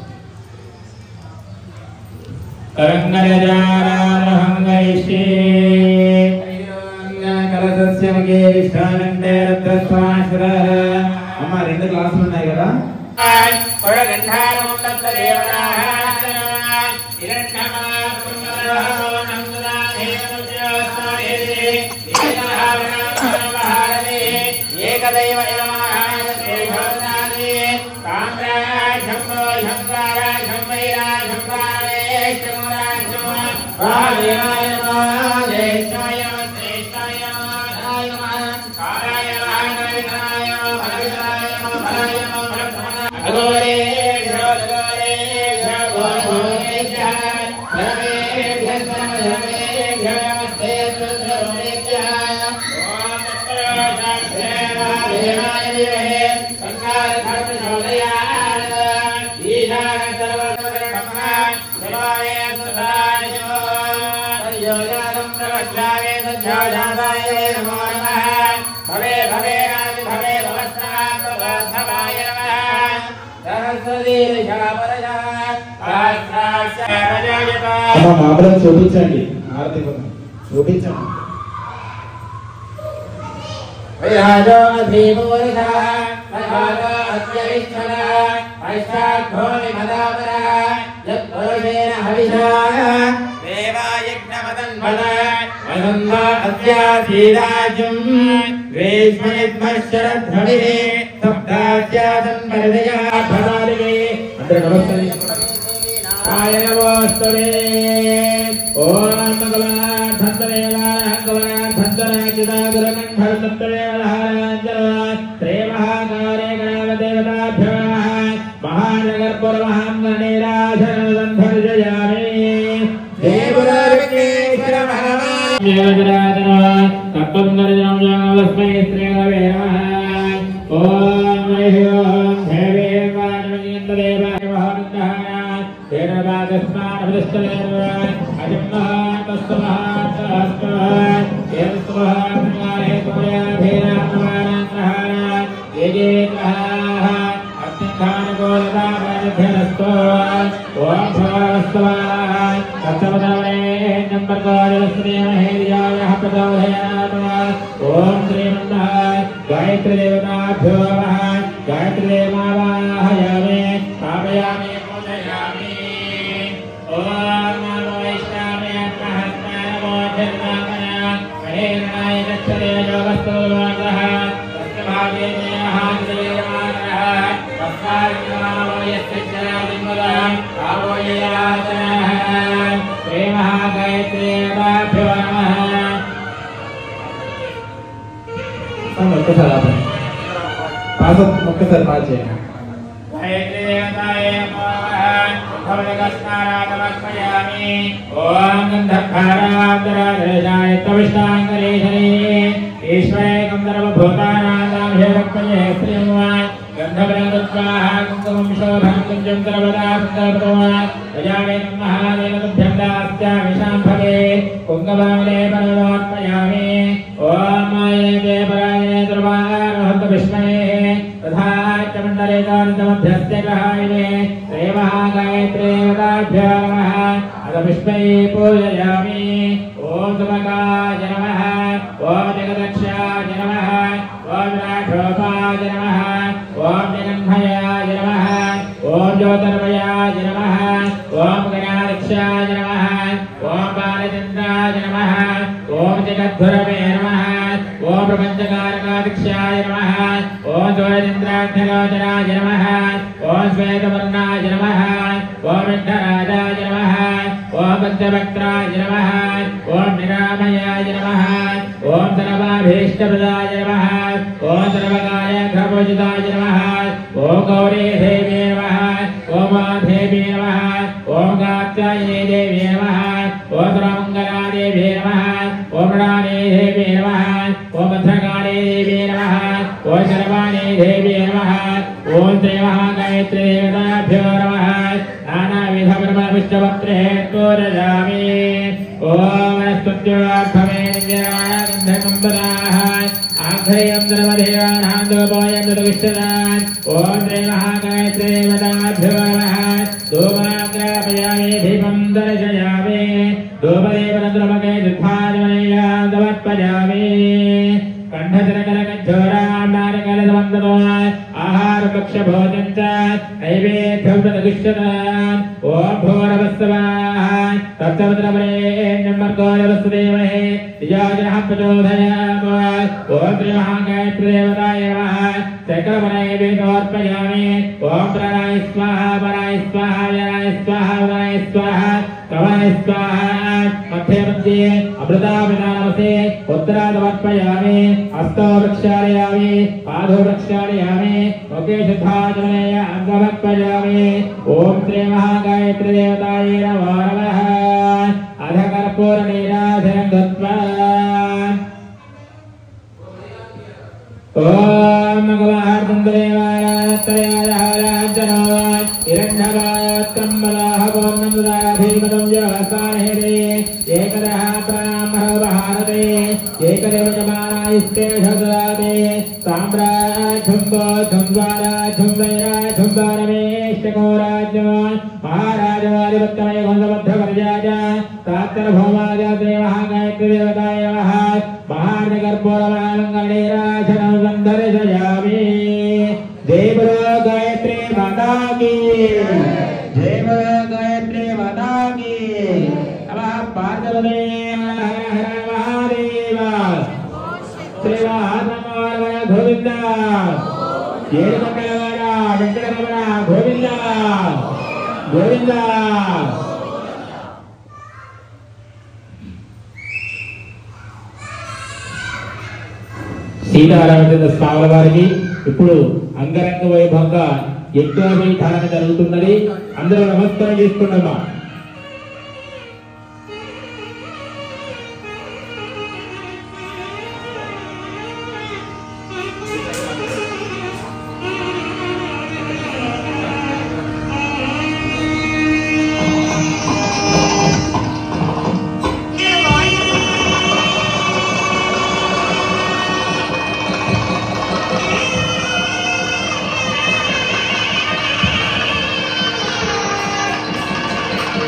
కరంగరజారారహంగైష్యే కలసస్యమగే విష్ణానందే రత్రస్వాశ్వర అమ్మ రెండు క్లాసులు ఉన్నాయి కదా ఏకదైవ యమాయ శ్రీభవనాది కామ్రాయ శంభో శంకరాయ శంభైరా శంకరాయ శంకరాయ వాదేవాయ వాదేశాయ శ్రేష్ఠాయ వాదాయ కారాయ వాదాయ భరవిదాయ భరాయ భరతమన అగోరే ఘోరే ఘోరే ఘోరే భవే భవే రాజి భవే భవస్నాభవాయ సరస్వతీ అమ్మ మామూలుగా చూపించండి ఆరతి ఇవ్వండి. చూపించండి వైరాజో అధీమూర్ధ వైరాజో అత్యవిష్ఠన వైశాఖో విమదాపర యత్పురుషేణ హవిషా దేవాయజ్ఞమదన్మద వదంద అద్యాసీరాజం వేష్మయద్మశరద్భవిరే సప్తాస్యాదన్ పరిదయా భవాలిగే అందరూ నమస్తే ఆయ నమోస్తరే ఓం ఓం శ్రీమన్నారాయణ गायत्री देवताभ्यो नमः गायत्री देवमावाहयामि स्थापयामि पूजयामि ॐ नमो वैष्णवे नमः नमो धर्माय महेन्द्राय दक्षिणे योगस्तु वादः तस्य भागे देयः देयमानः तस्मात् यस्य जयादिमुदम् आवो ययाचनः श्रीमहागायत्री देवताभ्यो नमः స్వామి ఒక్కసారి ఆపండి పాస్ ఒక్కసారి పాస్ చేయండి ఓం గంధకారాదరాయ తవిష్టాంగరేశనే ఈశ్వరే గంధర్వభూతానాదాభిరక్తయే శ్రీం గంధవరగత్వాహ కుంకుమం శోభం కుంజం సర్వదా సుందరపదమా ప్రజావే మహాదేవతుభ్యం దాస్యామి శాంభగే కుంకుమాలే పరలోత్మయామి ఓం మాయేతే పరాయణే దుర్వారోహంత విష్మయే तथाचमण्डलेतान्तमभ्यस्य ग्रहायिने श्रीमहागायत्रेवताभ्यो नमः अथ विष्मये पूजयामि ॐ सुमकाय नमः ॐ जगदक्षाय नमः ॐ राघोपाय नमः ॐ जगन्मयाय नमः ॐ ज्योतिर्मयाय नमः ॐ गणाध्यक्षाय नमः ॐ बालचन्द्राय नमः ॐ जगद्गुरवे नमः ॐ प्रपञ्चकारकाध्यक्षाय नमः ॐ सूर्यचन्द्राख्यलोचनाय नमः ॐ श्वेतवर्णाय नमः ॐ विघ्नराजाय नमः ॐ पञ्चवक्त्राय नमः ॐ निरामयाय नमः ॐ सर्वाभीष्टप्रदाय नमः ॐ सर्वकार्यघ्रपूजिताय नमः ॐ गौरी देवी नमः ॐ माधेवी नमः ॐ कात्यायनी देवी नमः ॐ सर्वमङ्गलादेवी नमः ॐ मृणाली देवी नमः ॐ भद्रकाली देवी नमः ॐ शर्वाणी देवी नमः ॐ श्रीमहागायत्री देवताभ्यो नमः नानाविधब्रह्मविष्टवक्त्रे पूरयामि ॐ वनस्पत्योऽर्थमे गन्धकम्बराः आघ्रयं द्रवदेवानां दोपोयं दुर्विष्टदान् ॐ श्रीमहागायत्री देवताभ्यो नमः धूमाग्रापयामि दीपं दर्शयामि धूपदेवनद्रमके दुःखाजमनया समर्पयामि कण्ठजनकलकज्झोराण्डारकलदवन्दतो आहारपक्षभोजं च नैवेद्यं प्रतिष्ठतान् ॐ भोरवस्सवाः तत्समुद्रवरेण्यमर्गोरवस्देवहे निजाजनः प्रचोदयाम ॐ श्रीमहागायत्रीदेवताय नमः सकलवनैवेदोर्पयामि ॐ प्राणाय स्वाहा पराय स्वाहा व्याय स्वाहा उदाय स्वाहा कवाय स्वाहा मध्ये मध्ये अमृताभिधानवसे उत्तरादवर्पयामि हस्तो प्रक्षालयामि पादो प्रक्षालयामि मुखे शुद्धाचमनेय अङ्गमर्पयामि ॐ श्रीमहागायत्री देवताय नमो नमः अध कर्पूरनीराधनं दत्त्वा ॐ भगवार्दन्देवाय त्रयाजनो हिरण्यवात्रम्बलाः पौर्णमुदाधीमतं व्यवसायते एकदः प्रामहभारते एकदेव जमानायस्ते सदाते साम्राज्यं बोधं द्वाराज्यं वैराज्यं द्वारमेष्टको राज्यवान् महाराजवादिवत्तमय गुणबद्धवर्याज तात्तरभौमाज देवः गायत्रीदेवताय नमः महार्णकर्पूरमालङ्गणेराजनं सन्दर्शयामि देवरो गायत्री माता की देवरो गायत्री माता की नमः पार्वतीदेव हर हर महादेव శ్రీరామయ గోవింద ఏడుకొండలవాడ వెంకటరమణ గోవింద గోవింద సీతారామచంద్ర స్వాముల వారికి ఇప్పుడు అంగరంగ వైభవంగా యజ్ఞోపేఠాలను జరుగుతున్నది అందరూ నమస్కారం చేసుకున్నామా శ్రీ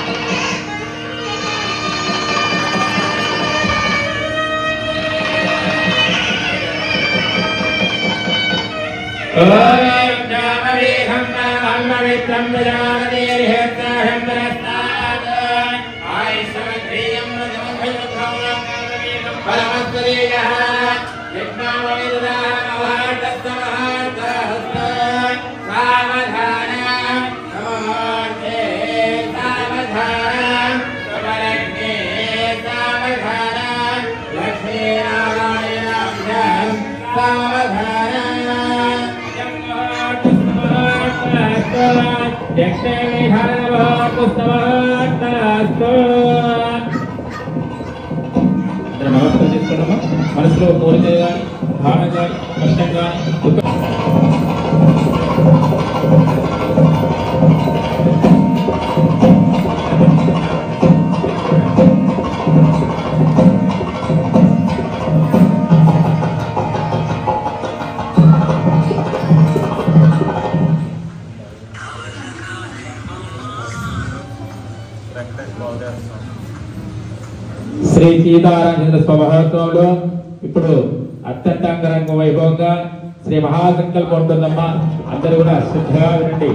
అందరూ నమస్కారం చేసుకోండమ్మా మనసులో కోరిక కానీ భావన కానీ కష్టం కానీ దుఃఖం శ్రీ సీతారామచంద్ర స్వభావంలో ఇప్పుడు అత్యంత అంగరంగ వైభవంగా శ్రీ మహాసంకల్పం ఉంటుందమ్మా అందరూ కూడా శ్రద్ధగా వినండి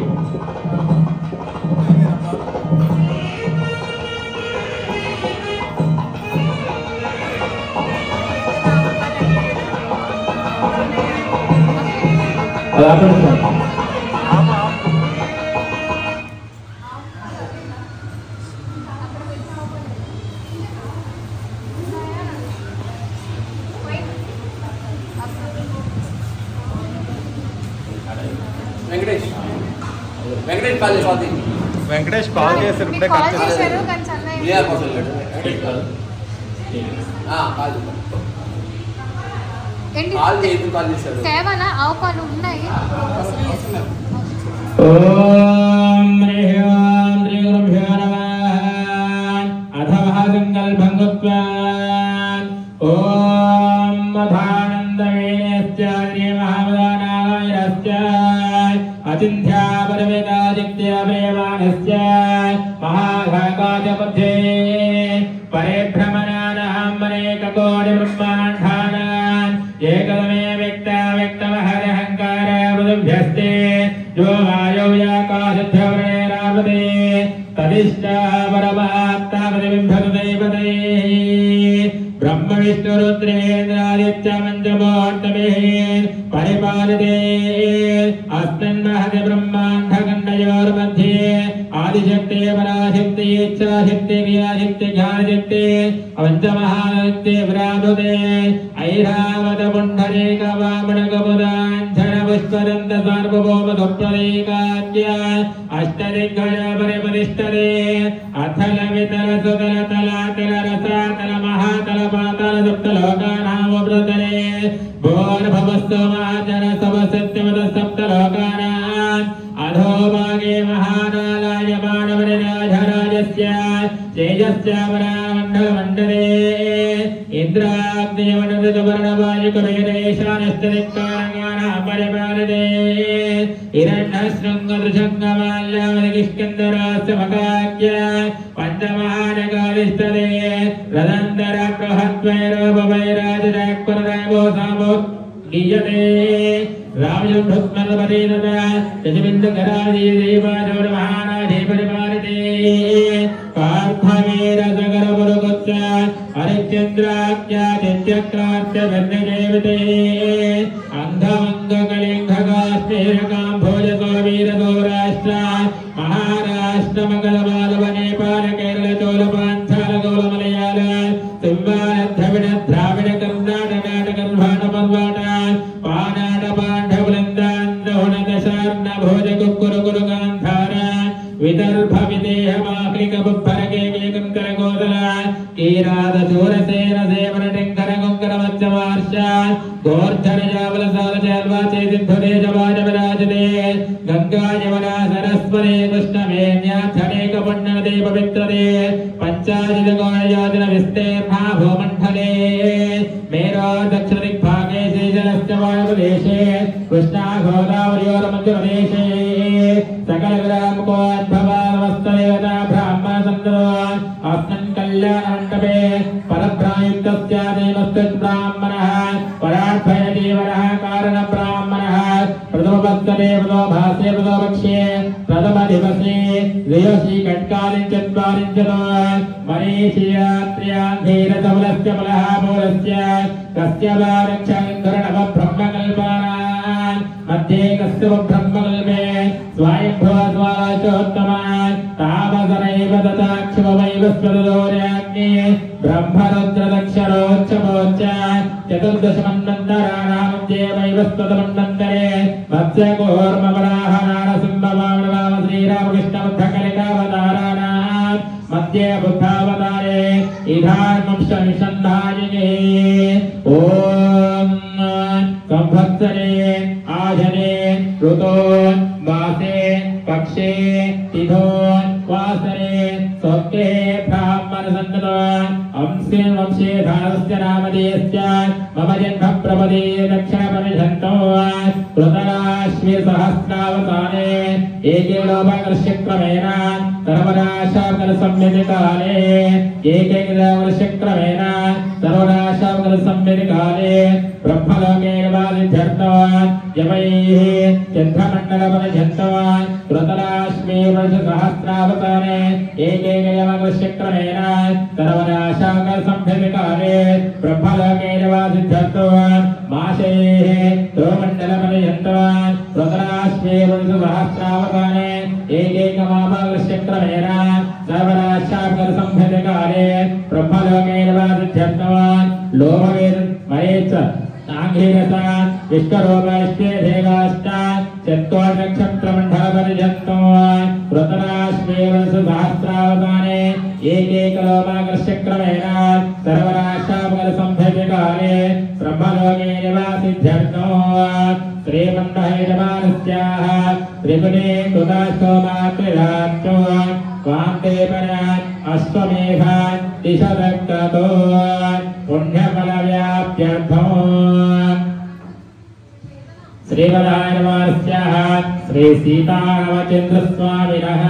అది ఆపండి సార్. వెంకటేష్ వెంకటేష్ కాల్ చేసి వెంకటేష్ కాల్ చేశారు మీకు కాల్ చేశారు కానీ చల్ల క్లియర్ కోసం కాల్ చేశారు ఏంటి కాల్ చేయదు కాల్ చేశారు సేవన ఆవు పాలు ఉన్నాయి ఓం హ్రీం శ్రీ గురుభ్యో నమః అథ మహాసంకల్పం కృత్వా ఓం మధానందవేనశ్చ శ్రీ మహావదానాయరశ్చ అచింధ్యా పరమితాదిత్య ప్రేమానశ్చ మహాఘాకాచ బుద్ధే పరిభ్రమణానహం అనేకకోటి బ్రహ్మాండానాన్ ఏకమే వ్యక్త వ్యక్తమహరహంకార మృదుభ్యస్తే यो वायौ याकाशभ्यवरेरावते तदिष्टा परमात्तापतिबिम्भतदैवते ब्रह्म विष्णुरुद्रेन्द्रादित्यमञ्चमोर्तभिः परिपालिते अस्मिन् महति ब्रह्माण्डखण्डयोर्मध्ये आदिशक्ति पराशक्ति इच्छाशक्ति क्रियाशक्ति ज्ञानशक्ति पञ्चमहाशक्ति प्राभुते ऐरावत पुण्डरीक वामणकमुदाञ्छन पुष्पदन्त सार्वभौम दुःप्रदीकाद्य अष्टदिग्गज परिपतिष्ठते अथल वितल सुतल तलातल रसातल महातल पातल सप्तलोकानामुपृतले भोर्भवस्तु महाजन सवसत्यमत सप्तलोकानाम् अधोभागे महानालाय मानवनिराजराजस्य तेजस्य वरामण्डलमण्डले इन्द्राग्नियमण्डलवर्णवायुकुबेरेशानस्तदिक्कारगाणः परिपालते हिरण्यशृङ्गदृशङ्गमाल्यावनिकिष्कन्दरास्य पञ्चमहानगाविष्टते रदन्तర बृहद्वैरवैराजराक्वरदैवो सामो गीयते रामजम्भस्मरपते तथा शशिबिन्दकराजी देवाजोरमहाराजे परिपालिते पार्थवीर सगरपुरुगुच्च हरिश्चन्द्राख्यादित्यक्रास्य वन्यदेवते अन्धमङ्गकलिङ्गकाश्मीरकाम्भोजसो वीरसो राष्ट्र महाराष्ट्रमङ्गलमालव नेपाल केरल चोलपाञ्चाल गौलमलयाल सिंहाल द्रविड द्राविड कर्नाटक नाटकर्वाण पर्वाट पानाट पाण्डवृन्दान्दहुणदशार्न भोज कुक्कुरु कुरु गान्धार विदर्भ विदेह माक्लिक बुद्धर के वेगं करगोदल कीराद शूरसेन सेवन टिङ्कर कुङ्कर मध्यमार्ष गोर्धन जावल साल जाल्वा चेतिद्धुरे जवाज विराजते गङ्गा यमुना सरस्वती कृष्णवेण्याथनेक पुण्यनदे पवित्रदे पञ्चाजित गोययोजन विस्तीर्णा भूमण्डले मेरो दक्षिणदिग्भागे श्रीजलस्य वायुप्रदेशे कृष्णा गोदावर्योरमध्यप्रदेशे सकल विरामकोद्भवानमस्तदेवता ब्राह्मण सन्दरो अस्मिन् कल्याणमण्डपे परब्रायुक्तस्यादेवस्तत् ब्राह्मणः परार्थयदेवरः कारणब्राह्मणः प्रथम దేవతో భాస్యవతో పక్షే ప్రథమ దివసే రేయసి కట్కాలిం చత్వారించతో మనీషియాత్ర్యాధీర తమలస్య బలః మూలస్య కస్య వా రక్షాకరణవ బ్రహ్మకల్పానాన్ మధ్యే కస్య బ్రహ్మకల్పే స్వయంభవ స్వాచోత్తమాన్ తామసరైవ తథాక్షమమైవ స్వదోర్యాగ్ని బ్రహ్మరుద్రదక్షరోచ్చమోచ్చ చతుర్దశమన్నంతరాణామధ్యేమైవ స్వదమన్నంతరే మత్స్యకూర్మవరాహనారసింహవామనామ శ్రీరామకృష్ణబుద్ధకలికావతారాణాం మధ్యే బుద్ధావతారే ఇధార్మం శంషన్నాయినే ఓం సంవత్సరే ఆజనే ఋతో మాసే పక్షే తిథో వాసరే స్వప్నే బ్రాహ్మణ సంతతో అంశే వంశే ధారస్య నామధేయస్య మమ జన్మ ప్రపదే దక్షిణ పరిషంతో కృతరాశ్వే సహస్రావతానే ఏకే లోపకర్ష్య క్రమేణ సర్వనాశాకర సంయతి కాలే ఏకే వర్ష క్రమేణ సర్వనాశాకర సంయతి కాలే బ్రహ్మలోకే వాదిధ్యర్థవాన్ యవైః చంద్రమండల పరిషంతవాన్ కృతరాశ్వే వర్ష సహస్రావతానే ఏకేకయమవర్ష క్రమేణ సర్వనాశాకర సంయతి కాలే బ్రహ్మలోకే వాదిధ్యర్థవాన్ మాసేః ధ్రువమండల పరిషంతవాన్ కృతరాశ్వే వర్ష సహస్రావతానే ఏకైకమాపవర్ష క్రమేణ సర్వనాశాకర సంయతి కాలే బ్రహ్మలోకే వాదిధ్యర్థవాన్ లోమవేద మరేచ నాంగీరసాన్ విశ్వరూపేష్టే దేవాష్టాన్ చత్వార్ నక్షత్రమండల పరిజంతో కృతరాశ్వేవసు సహస్రావతానే ఏకైకలోమాకర్ష్య క్రమేణ సర్వరాష్ట్రాపకర సంభవ్య కాలే బ్రహ్మలోకే నివాసిధ్యర్థో శ్రీమండహైరమానస్యాః త్రిపురే కృతాశ్వమాత్రిరాక్షో క్వాంతే పరాన్ అశ్వమేఘాన్ దిశదక్తతో పుణ్యఫలవ్యాప్త్యర్థో శ్రీవదాయనమానస్యాः శ్రీ సీతారామచంద్రస్వామినः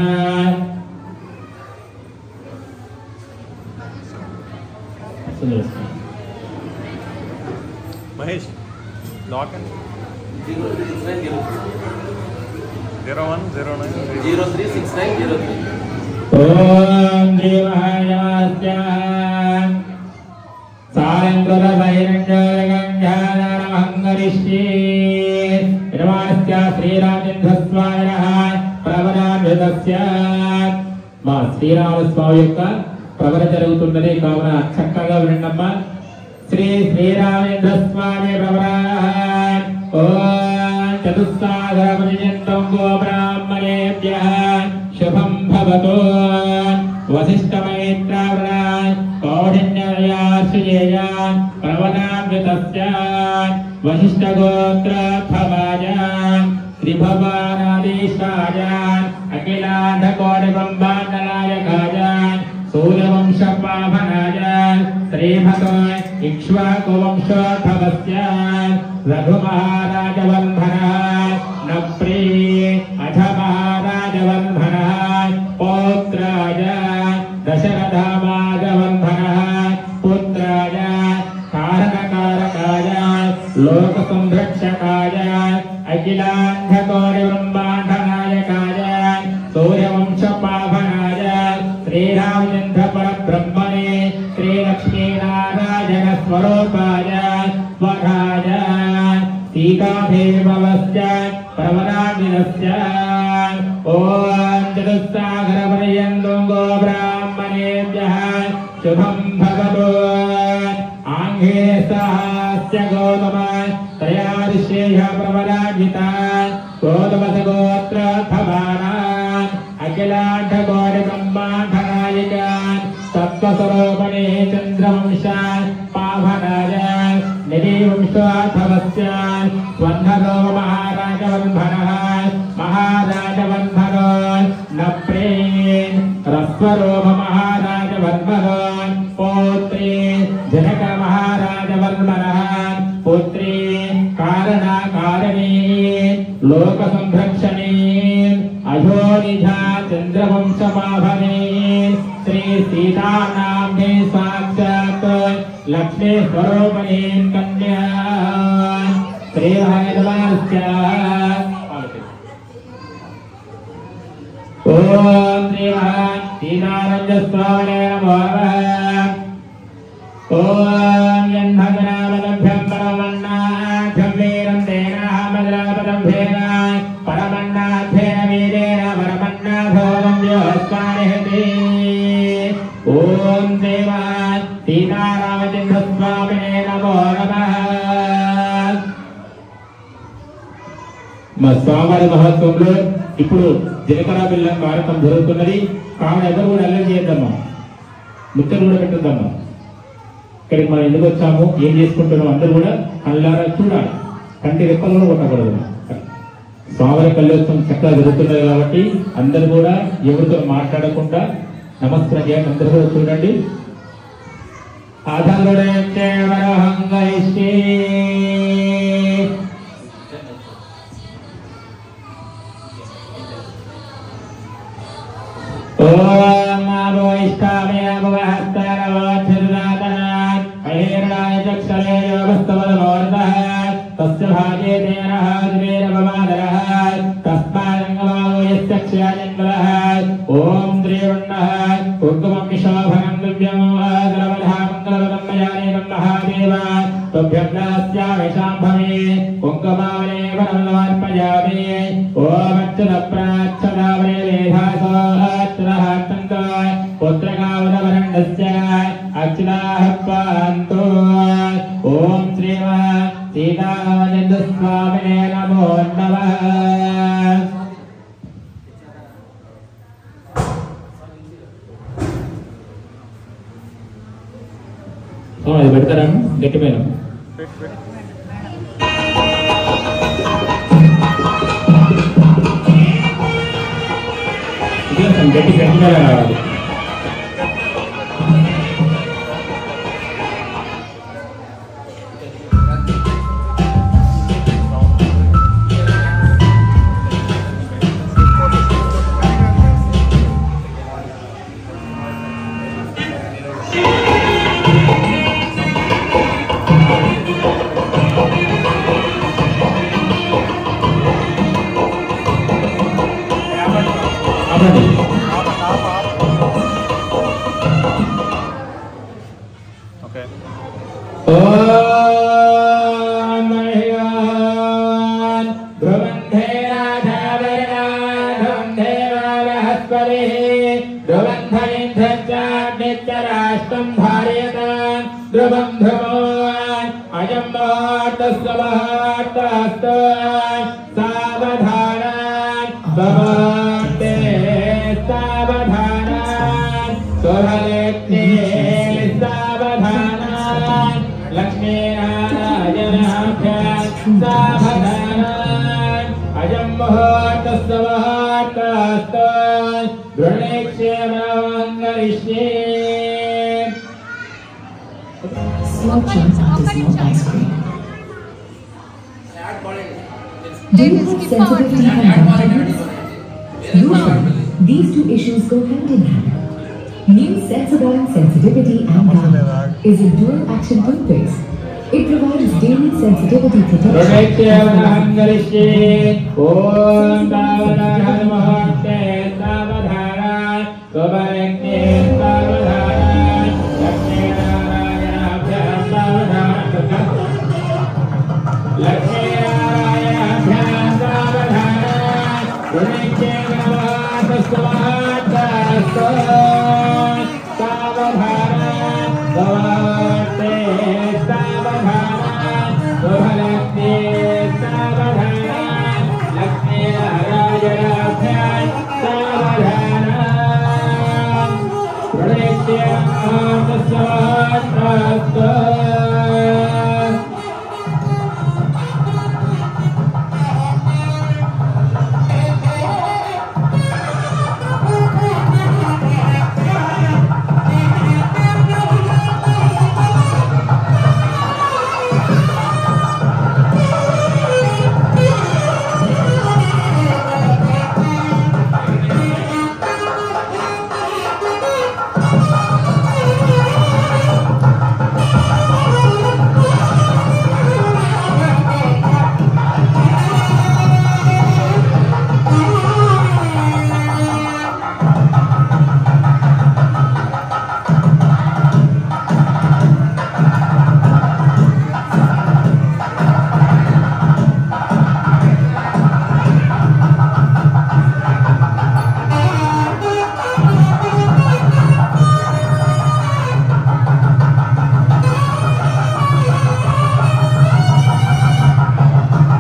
మహేష్ లాక్ and zero three six nine zero zero one zero nine zero three six nine zero three ఓం శ్రీమహాయనమాస్యాः సాయంకృత బహిరంగంగానమహంగరిష్యే నిర్మాణస్య శ్రీరామచంద్రస్వామినः ప్రవరాన్వితస్య మా శ్రీరామస్వామి యొక్క ప్రవర జరుగుతున్నది కావున చక్కగా వినండమ్మా శ్రీ శ్రీరామేంద్ర స్వామి ప్రవరాన్ ఓం చతుస్సాగర పర్యంతం గో బ్రాహ్మణేభ్య శుభం భవతు వశిష్ఠమైత్రావృణాన్ కౌఢిన్యయాశ్రయేయాన్ ప్రవదాన్వితస్య వశిష్ఠగోత్రభవాయాన్ త్రిభవానాదీశాయాన్ అఖిలాండకోటి బ్రహ్మాండనాయకాయాన్ సూర్యవంశపావనాయాన్ శ్రీభగవాన్ ఇక్ష్వాకువంశోద్భవస్య రఘుమహారాజవల్భన నప్రీ అథ మహారాజవల్భన పౌత్రాయ దశరథమాజవల్భన పుత్రాయ కారణకారకాయ లోక సంరక్షకాయ అఖిలాంధకోటి బ్రహ్మాండనాయకాయ సూర్యవంశ పావనాయ శ్రీరామచంద్ర పరబ్రహ్మణే శ్రీలక్ష్మీనారాయణ స్వరూపాయ స్వరాయ సీతాదేవవస్య ప్రవరామినస్య ఓం చతుస్సాగర పర్యంతం గో బ్రాహ్మణేభ్యः శుభం భవతు ఆంఘే సహాస్య గౌతమ త్రయాదిశేష ప్రవరాజిత గౌతమస గోత్ర భవానాన్ అఖిలాండకోటి బ్రహ్మాండనాయికాన్ తత్వస్వరూపణే చంద్రవంశాన్ పావనాయ నిధివంశాధవస్య స్వర్ణలో మహారాజవన్భనः మహారాజవన్భనో నప్రేన్ రస్వరోమ మహారాజవన్భనో పౌత్రే జనక మహారాజవన్మనः పుత్రే కారణాకారణే లోక సంరక్షణే అధోనిధా చంద్రవంశమాభనే శ్రీ సీతానామ్నే సాక్షాత్ లక్ష్మీ స్వరూపణే కన్యా శ్రీ హరిద్వాస్య ఓం శ్రీ సీతారంజస్వామినే నమో నమః ఓం యన్మగనామలభ్యం పరమన్నాభ్యం వీరం తేనామద్రాపదం భేద పరమన్నాభ్యేన వీరేణ పరమన్నాభోగం యోస్మానిహతి ఓం దేవ సీతారామచంద్రస్వామినే నమో నమః మా స్వామివారి మహత్వంలో ఇప్పుడు జీలకర్ర బిల్లం కార్యక్రమం జరుగుతున్నది కావున ఎవరు కూడా అల్లరి చేద్దామా ముచ్చలు కూడా పెట్టద్దామా ఇక్కడికి మనం ఎందుకు వచ్చాము ఏం చేసుకుంటున్నాం అందరూ కూడా కళ్ళారా చూడాలి కంటి రెప్పలు కూడా కొట్టకూడదు స్వామివారి కళ్యోత్సవం చక్కగా జరుగుతున్నది కాబట్టి అందరూ కూడా ఎవరితో మాట్లాడకుండా నమస్కారం చేయండి అందరూ కూడా చూడండి అధరుడేంద్రేవరహంగైష్ఠే ఓం నమో ఇష్టామే నమో హస్తరవోచ్చరుదాతనాత్ అహేరణాయ చక్షరే యోగస్తవదమోర్ధః తస్య భాగే తేనః దివేరవమాదరః తస్మాదంగమావో యస్య క్షయాయంగలః ఓం శ్రీవన్నః కుంకుమం విశోభనం దివ్యం ఆదరవధామంగళవదం మయానేకం మహాదేవ తుభ్యం దాస్యామి శాంభవే కుంకుమావనే వరమర్పయామి ఓం అచ్యుత ప్రాచ్ఛదావనే వేధాసోహత్రః తంతో పుత్రకావదవరణస్య అచ్యుతాః పాంతో ఓం శ్రీమ సీతారామచంద్రస్వామినే నమో నమః అది పెడతారా గట్టి పైన ఇది అసలు గట్టి గట్టి మీద రావాలి అవునండి Okay. ఓం మహ్యాన్ ధ్రువంధే రాధావరణాధం దేవాలహస్పరే ధ్రువంధరింధ్రచాగ్నిత్యరాష్ట్రం భార్యత ధ్రువం ధ్రువో అయం వార్తస్వహార్తస్తు సావధాన భవాతే సావధాన సురలేత్నే సావధాన లక్ష్మీనారాయణాభ్యాం సావధాన అయం ముహూర్తస్వహార్తస్తు గృణేక్షేమాంగరిష్యే Slow chance after small ice cream. Do you have sensitivity and confidence? Usually, these two issues go hand in hand. New Sensodyne Sensitivity and Calm is a dual action toothpaste. It provides daily sensitivity protection. ऋणैत्यवनहङ्गरिष्ये ॐ तावदानमुहूर्ते सावधाना स्वपरज्ञे सावधाना लक्ष्मीनारायणाभ्यां सावधाना लक्ष्मीनारायणाभ्यां सावधाना ऋणैत्यवनवासस्वाहार्तास्तु सावधाना भवते सावधाना शुभलक्ष्मी सावधाना लक्ष्मीनारायणाभ्यां सावधाना ऋणैत्यवनवासस्वाहार्तास्तु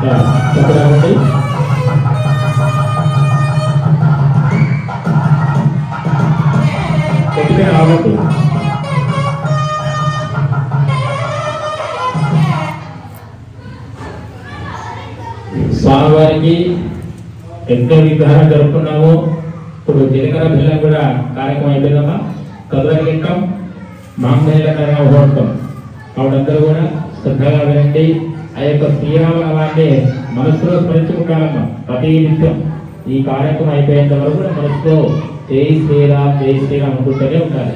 చెప్పండి కొద్దిగా రావద్దు స్వామివారికి యజ్ఞ విగ్రహం జరుపుకున్నాము ఇప్పుడు జీలకర్ర బెల్లం కూడా కార్యక్రమం అయిపోయిందమ్మా కదలగిట్టం మాంగళ్యకరణ మహోత్సవం ఆవిడందరూ కూడా శ్రద్ధగా వినండి ఆ యొక్క శ్రీరామనామాన్ని మనసులో స్మరించుకుంటారమ్మా ప్రతి నిత్యం ఈ కార్యక్రమం అయిపోయేంత వరకు కూడా మనసులో జై శ్రీరామ్ జై శ్రీరామ్ అనుకుంటూనే ఉండాలి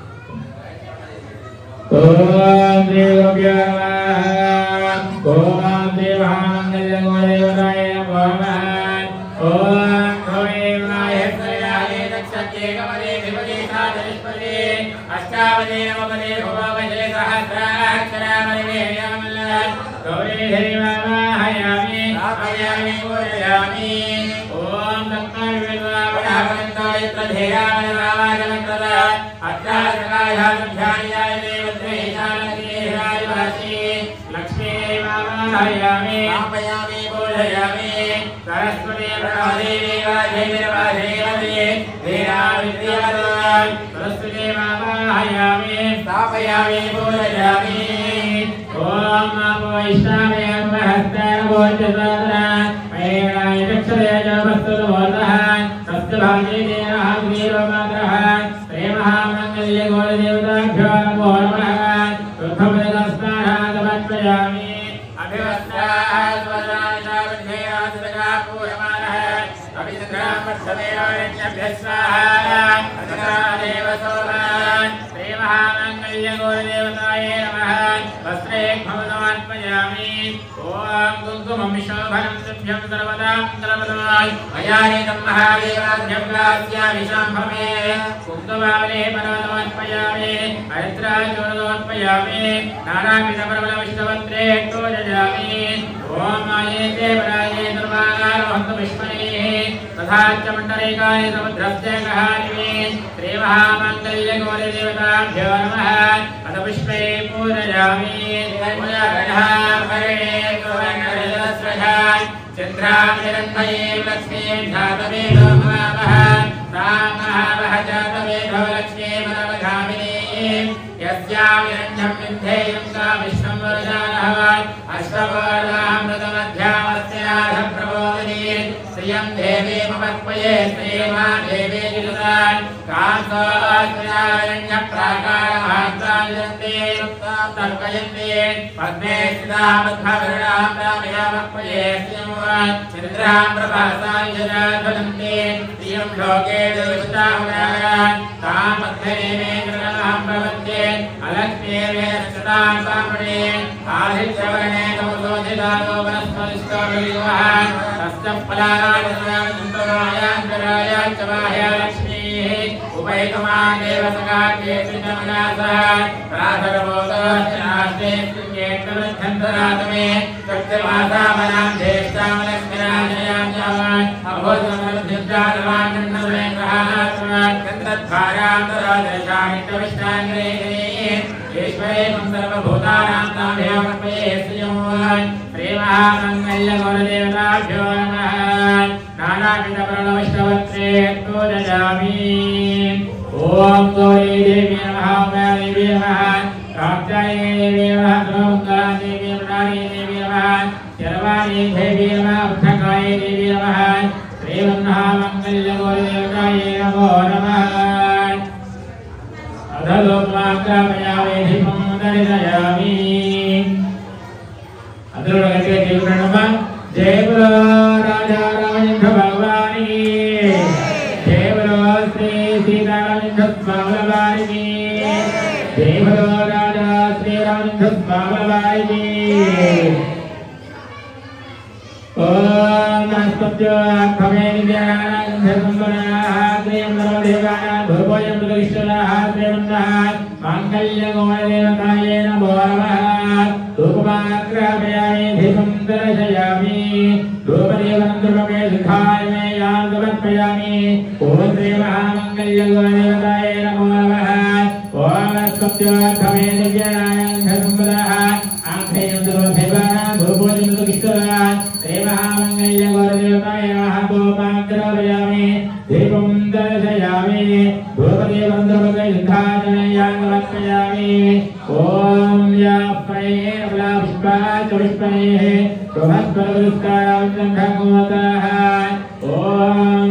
ఓం దేవ్యో నమః ఓం దేవానందజగోదేవతాయ నమః ఓం గోదేవాయ శ్రేయాయ దక్షత్యే కమలే విమలే సాధరిష్పదే అష్టావదే నవపదే భువవదే సహస్రాక్షరామణి గౌరీ హరిమావాహయామి ఆపయామి పూజయామి ఓం దత్తాయ విద్వావనావంతాయ ప్రధేయాయ రామాజనకర అత్రాసకాయాధ్యాయాయ దేవద్వేషాలక్ష్మీరాయ వాసి లక్ష్మీ మావాహయామి ఆపయామి పూజయామి సరస్వతి ప్రణవదేవి వాదేవి ధీరా విద్యాదాయ సరస్వతి మావాహయామి స్థాపయామి పూజయామి ఓం నమో వైష్ణవే మహత్తాయ భోజసాదర మయేనాయ దక్షదేజ వస్తుత భోతః సత్యభాగే దేనః వీరమాతః ప్రేమహామంగళ్య గోరదేవతాభ్యో నమో నమః రుద్ధపదస్నానాదమన్వయామి అభివస్త్రాः స్వరాజావధ్యేయాసదగా పూయమానः అభిసగ్రామత్సమేవారణ్యభ్యः స్వాహా అతకాదేవ సోమాన్ శ్రీమహామంగళ్య గోరదేవతాయ నమః వస్త్రే భవనమాత్మయామి ఓం కుంకుమం శోభనం తుభ్యం సర్వదా సర్వదాయ్ మయానితం మహాదేవాభ్యం గాస్యామి శాంభమే కుంకుమావలే పర్వతమాత్మయామి హరిద్రాచోదోత్మయామి నారాయణ పర్వత విష్ణవత్రే కోజయామి ఓం మాయేతే పరాయే దుర్వాగారోహంత విష్మనే తథా చ మండలేకాయ సముద్రస్య కహానిమే శ్రీమహామంగళ్య గౌరీ దేవతాభ్యో నమః అత పుష్పే పూజయామి చంద్రామిరంభయే లక్ష్మీ ధ్యాతమే నమః రామః జాతవేధో లక్ష్మీ మనవఘామినీ యస్యామిరణ్యం విద్ధేయం सा విష్ణుం వరదానः అష్టవరామృతమధ్యామస్యాధ ప్రబోధిని శ్రియం దేవీమపత్మయే శ్రీమా దేవీ జిగతాన్ కాంతోస్మినారణ్య ప్రాకారమాత్రాంతే తర్కయంతే పద్మే స్థితామధ్వరుణాం రామయామపయే శ్రియం చంద్రాం ప్రభాసాం జనాధనంతే శ్రియం లోకే దేవతాహురాగాన్ తాం మధ్యనే గ్రహణాం భవంతే अलक्ष्मीर्वेदक्षतां साम्प्रणे आदित्यवर्णे तमसोधितानो वनस्पतिष्ठो विवाहान् तस्य फलानाय च बाह्या लक्ष्मीः उपैकमान् देवसकार्येत्रितमनासः प्रातरबोधश्चास्ते कृत्येत्तमध्यन्तरातमे सत्यमासामनां ज्येष्ठामलक्ष्मीराजयां जावान् अभोधमलभ्युद्धारवान् नन्दवेङ्कहात्मात् गन्धद्वारान्तरादशामित्रविष्टाङ्गे ఈశ్వరేకం సర్వభూతానాం తాభ్యామర్పయే శ్రీయమోహన్ శ్రీమహామంగళ్యగౌరదేవతాభ్యో నమః నానావిధ ప్రణవష్టవత్రే పూజయామి ఓం గౌరీ దేవి నమః ఉమాదేవి నమః కాత్యాయని దేవి నమః ధ్రువంకరాదేవి మృణాలి దేవి నమః శర్వాణి దేవి నమః ఉద్ధకాయ దేవి నమః శ్రీమన్మహామంగళ్యగౌరదేవతాయ నమో నమః అధలోమాగ్రామయామి దరిదయామి అందరూ గట్టిగా చెప్పుకున్నామా జయ బలో రాజా రామచంద్ర భగవాని జయ బలో శ్రీ సీతారామచంద్ర స్వాముల వారికి జయ బలో రాజా శ్రీరామచంద్ర స్వాముల వారికి ఓం నమస్తే ఖమే దివ్యానందసంబరాః శ్రీయం నమదేవానాం భూభోజం ప్రతిష్ఠితాః శ్రీమన్నాః మాంగళ్యగౌరదేవతాయే నమో నమః ధూపమాగ్రాపయామి దీపం దర్శయామి ధూపదేవం ధృవమే సుఖాయ మే యాం సమర్పయామి ఓం శ్రీ మహామంగళ్యగౌరదేవతాయే నమో నమః ఓం నమస్తే ఖమే దివ్యానందసంబరాః ఆంధ్రేయం ధూపదేవానాం భూభోజం ప్రతిష్ఠితాః युद्धाजनयाङ्गलर्पयामि ॐ या प्रेरबला पुष्पाच पुष्पैः बृहस्पतिस्कारावन्तः ॐ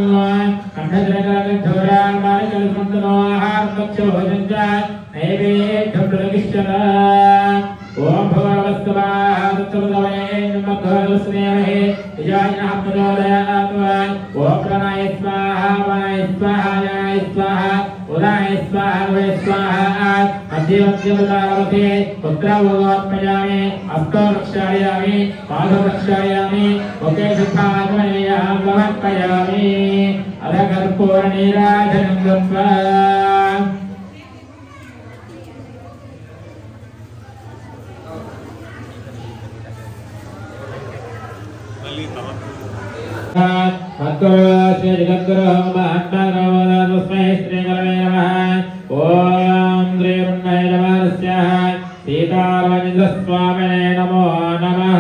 कण्ठजनकलघोरामालिकलसन्तनोहार्पक्षोभजञ्च नैवेद्यं ॐ भगवस्तवाः दत्तपदवे नमः यजानः प्रचोदयात् ॐ प्रणय स्वाहा वनाय स्वाहा याय स्वाहा उदाय स्वाहा वै स्वाहा मध्ये मध्यमदावते पुत्रभोगोत्पयामि हस्तो रक्षायामि पादो रक्षायामि मुखे सुखात्मनेयं समर्पयामि अधकर्पूरनीराजनं दत्वा మత్వస్య జగద్గురో మహాత్మానోదస్మై శ్రీకలమే నమః ఓం శ్రీ బ్రహ్మై నమస్య సీతారామచంద్రస్వామినే నమో నమః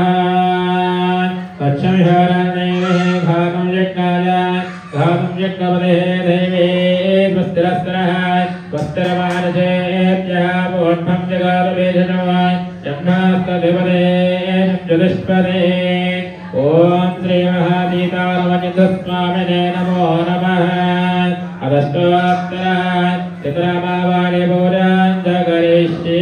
తచ్చమిహారణే ఘాతం యజ్ఞాయ ఘాతం యజ్ఞపదే దేవే స్వస్తిరస్తిరః స్వస్తిరమానసేభ్యः పూర్ణం జగాదవేశనో యజ్ఞాస్తధిపదే చతుష్పదే ఓం శ్రీ మహాసీతారమచంద్రస్వామినే నమో నమః అదష్టోత్తర చిత్రమావాణి పూజాంజకరిష్యే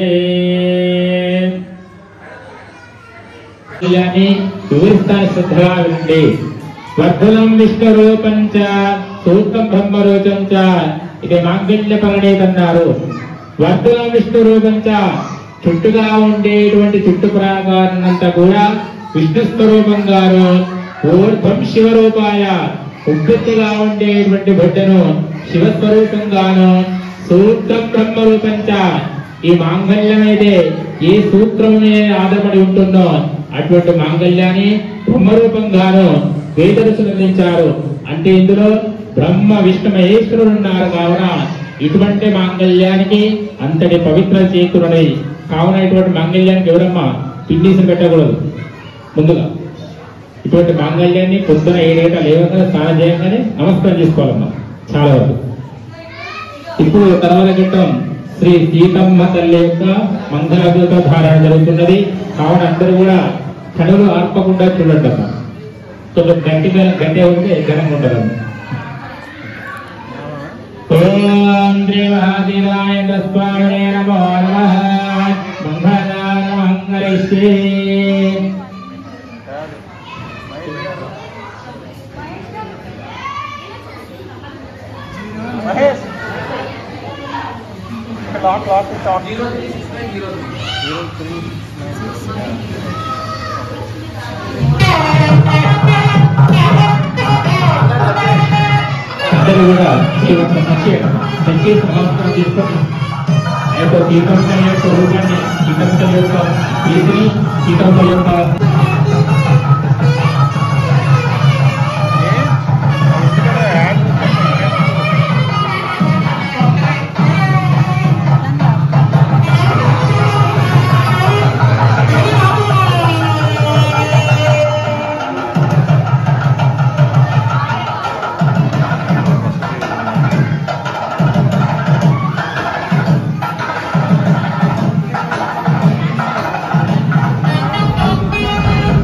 అని వివరిస్తాను శ్రద్ధగా వినండి వర్ధనం విష్ణు రూపం చ సూక్తం బ్రహ్మ రూపం చ ఇది మాంగళ్య పరిణీతన్నారు వర్ధనం విష్ణు రూపం చ చుట్టుగా ఉండేటువంటి చుట్టు ప్రాకారంతా కూడా విష్ణు స్వరూపంగాను ఊర్ధ్వం శివరూపాయ ఉబ్బెత్తుగా ఉండేటువంటి బిడ్డను శివస్వరూపంగాను సూత్రం బ్రహ్మ రూపంచ ఈ మాంగళ్యం అయితే ఏ సూత్రం మీద ఆధారపడి ఉంటుందో అటువంటి మాంగళ్యాన్ని బ్రహ్మరూపంగాను వేదరసులు అందించారు అంటే ఇందులో బ్రహ్మ విష్ణు మహేశ్వరుడు ఉన్నారు కావున ఇటువంటి మాంగళ్యానికి అంతటి పవిత్ర చేతులని కావున ఇటువంటి మాంగళ్యానికి ఎవరమ్మా పిన్నీసులు పెట్టకూడదు ముందుగా ఇటువంటి మాంగళ్యాన్ని పొద్దున ఏడేట లేవగానే స్నానం చేయగానే నమస్కారం చేసుకోవాలమ్మా చాలా వరకు ఇప్పుడు తర్వాత ఘట్టం శ్రీ సీతమ్మ తల్లి యొక్క మంగళదూత ధారణ జరుగుతున్నది కావున అందరూ కూడా కనులు ఆర్పకుండా చూడండి అమ్మా కొంచెం గట్టిగా గట్టి ఉంటే ఘనంగా ఉండదు ఓం శ్రీ మహాదేవాయ స్వామినే నమో నమః మంగళాన మంగళిష్యే మహేష్ లాక్ లాక్ లాక్ zero three six nine zero three అందరూ కూడా ఈ యొక్క సంచేత సంచేత నమస్కారం చేసుకొని ఆ యొక్క సీతమ్మ యొక్క రూపాన్ని సీతమ్మ యొక్క కీర్తిని సీతమ్మ యొక్క Thank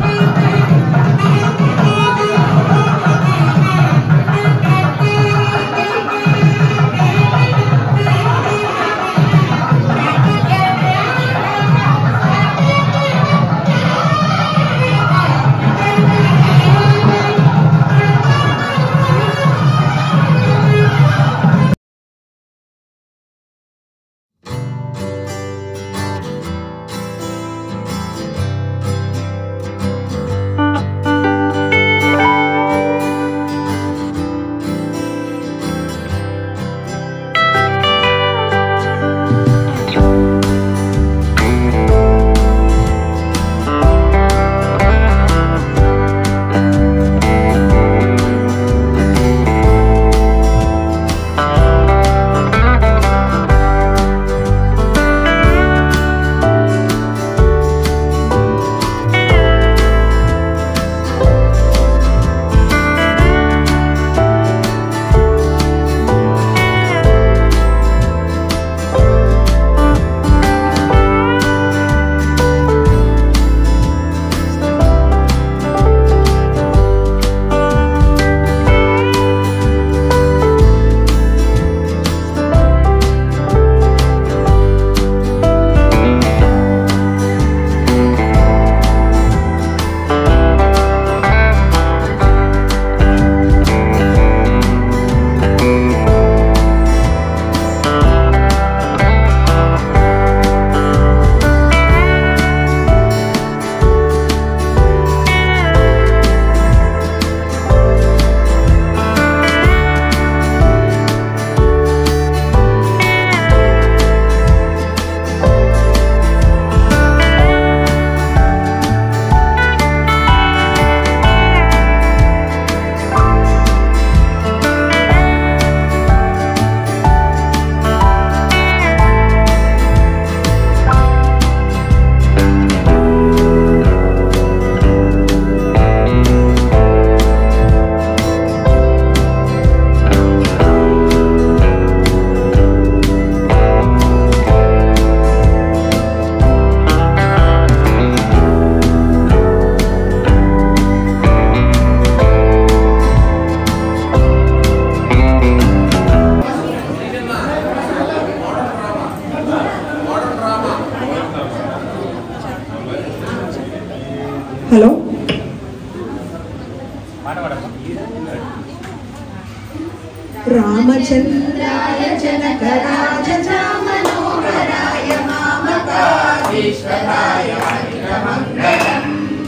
రామచంద్రాయ జనకరాజ చామనోహరాయ మామకాధీశ్వరాయ మంగళం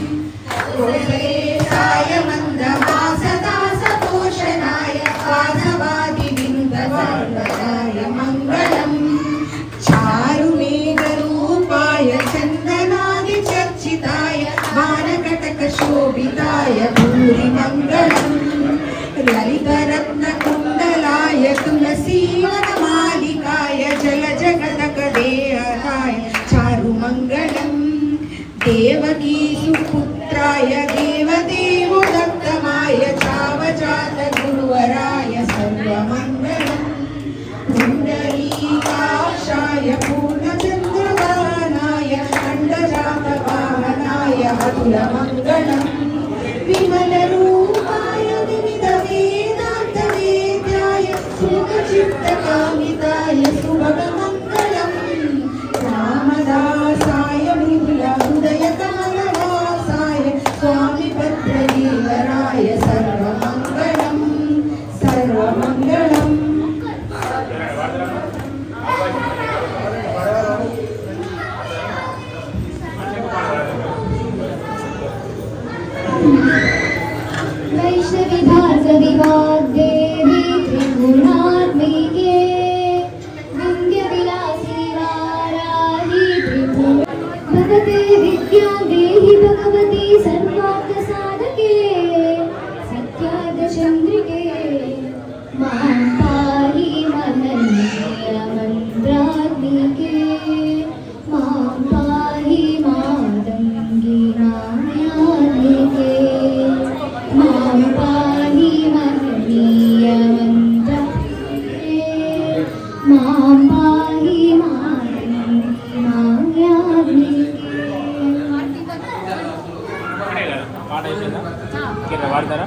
కోసలేశాయ మందమాసదాసపోషణాయ వాసవాది బిందవర్ణాయ మంగళం చారుమేఘరూపాయ చందనాది చర్చితాయ మానకటక శోభితాయ భూరి మంగళం లలితరత్నకుండలాయ తులసీవనమాలికాయ జల జగదక దేహాయ చారుమంగళం దేవకీ సుపుత్రాయ దేవదేవుదత్తమాయ చావజాత గురువరాయ సర్వమంగళం పుండరీకాక్షాయ పూర్ణచంద్రవానాయ ఖండజాతవాహనాయ అతులమంగళం విమలరూపాయ వివిధ వేదాంతవేద్యాయ సుఖచిత్తకామితాయ శుభగమంగళం రామదాసాయ మృదుల హృదయ కమలవాసాయ స్వామి భద్రగీవరాయ సర్వమంగళం సర్వమంగళం वैष्णवी भार्गवी वाग्देवी त्रिगुणात्मिके विन्ध्यविलासिनि वाराहि त्रिभुवन भगते विद्यां देहि भगवती सर्वार्थसाधके सत्यार्थचन्द्रिके मां पाहि मनन्यमन्त्रात्मिके मां पाहि मादङ्गी मायात्मिके मां पाहि महनीयमन्त्रके मां पाहि मादङ्गी मायात्मिके పాట అయిపోయిందా ఇంకేమైనా వాడతారా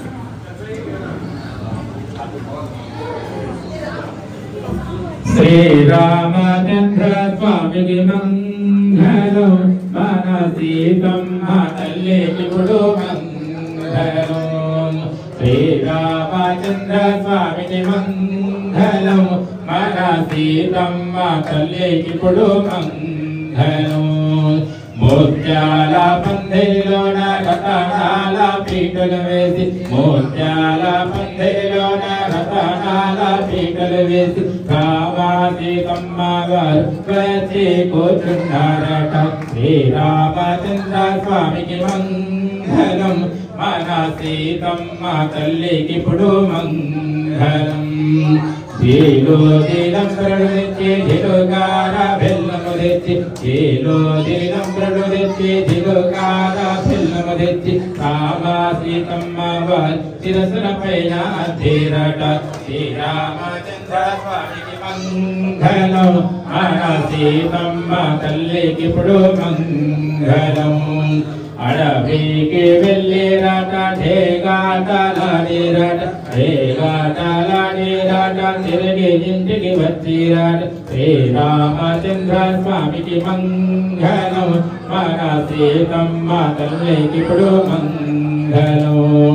శ్రీరామచంద్ర స్వామికి మంగళం మన సీతమ్మ తల్లికి ఇప్పుడు మంగళం శ్రీరామచంద్ర స్వామికి మంగళం మన సీతమ్మ తల్లికి ఇప్పుడు మంగళం మోత్యాల పందిలోన రతనాల పీటలు వేసి మోత్యాల పందిలోన రతనాల పీటలు వేసి రామాసీతమ్మ గారు వచ్చి కూర్చున్నారట శ్రీరామచంద్ర స్వామికి మంగళం మన సీతమ్మ తల్లికి ఇప్పుడు మంగళం చేలో దినం తెచ్చి దిలుగార బెల్లము తెచ్చి చేలో దినం తెచ్చి దిలుగార బెల్లము తెచ్చి రామ సీతమ్మ వారి శిరసుల పైన తీరట శ్రీరామచంద్ర స్వామికి మంగళం మన సీతమ్మ తల్లికి ఇప్పుడు మంగళం అడవికి వెళ్ళిరట ఢేగాటలాడిరట ఢేగాటలాడిరట తిరిగి ఇంటికి వచ్చిరట శ్రీరామచంద్ర స్వామికి మంగళం మన సీతమ్మ తల్లికి ఇప్పుడు మంగళం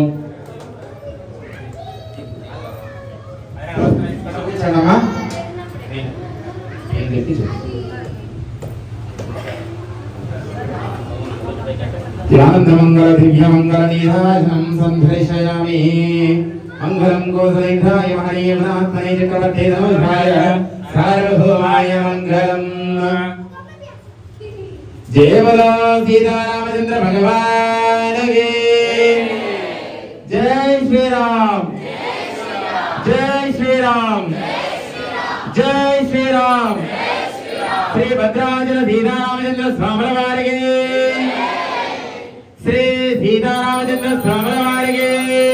చూపించండమ్మా ఏం చెప్పి ధ్యానందమంగళ దివ్యమంగళ నీరాజనం సంధరిషయామి మంగళం గోసలేంద్రాయ మహనీయమనాత్మనే చక్రవర్తే నమస్కాయ సార్వభౌమాయ మంగళం జయమల సీతారామచంద్ర భగవానగే జై శ్రీరామ్ జై శ్రీరామ్ జై శ్రీరామ్ శ్రీ భద్రాచల సీతారామచంద్ర స్వాముల వారికి శ్రీ సీతారామచంద్ర స్వాముల వారికి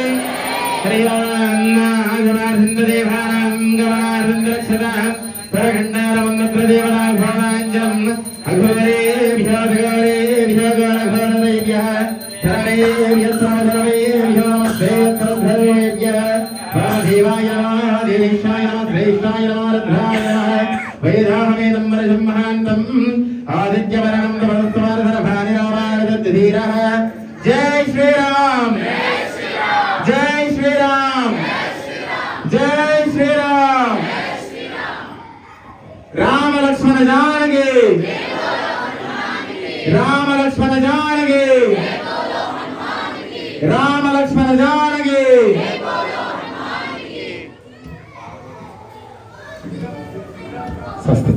జై శ్రీరామ్ జై శ్రీరామ్ జై జానకి రామ లక్ష్మణ జానకి రామ లక్ష్మణ జానకి స్వస్తి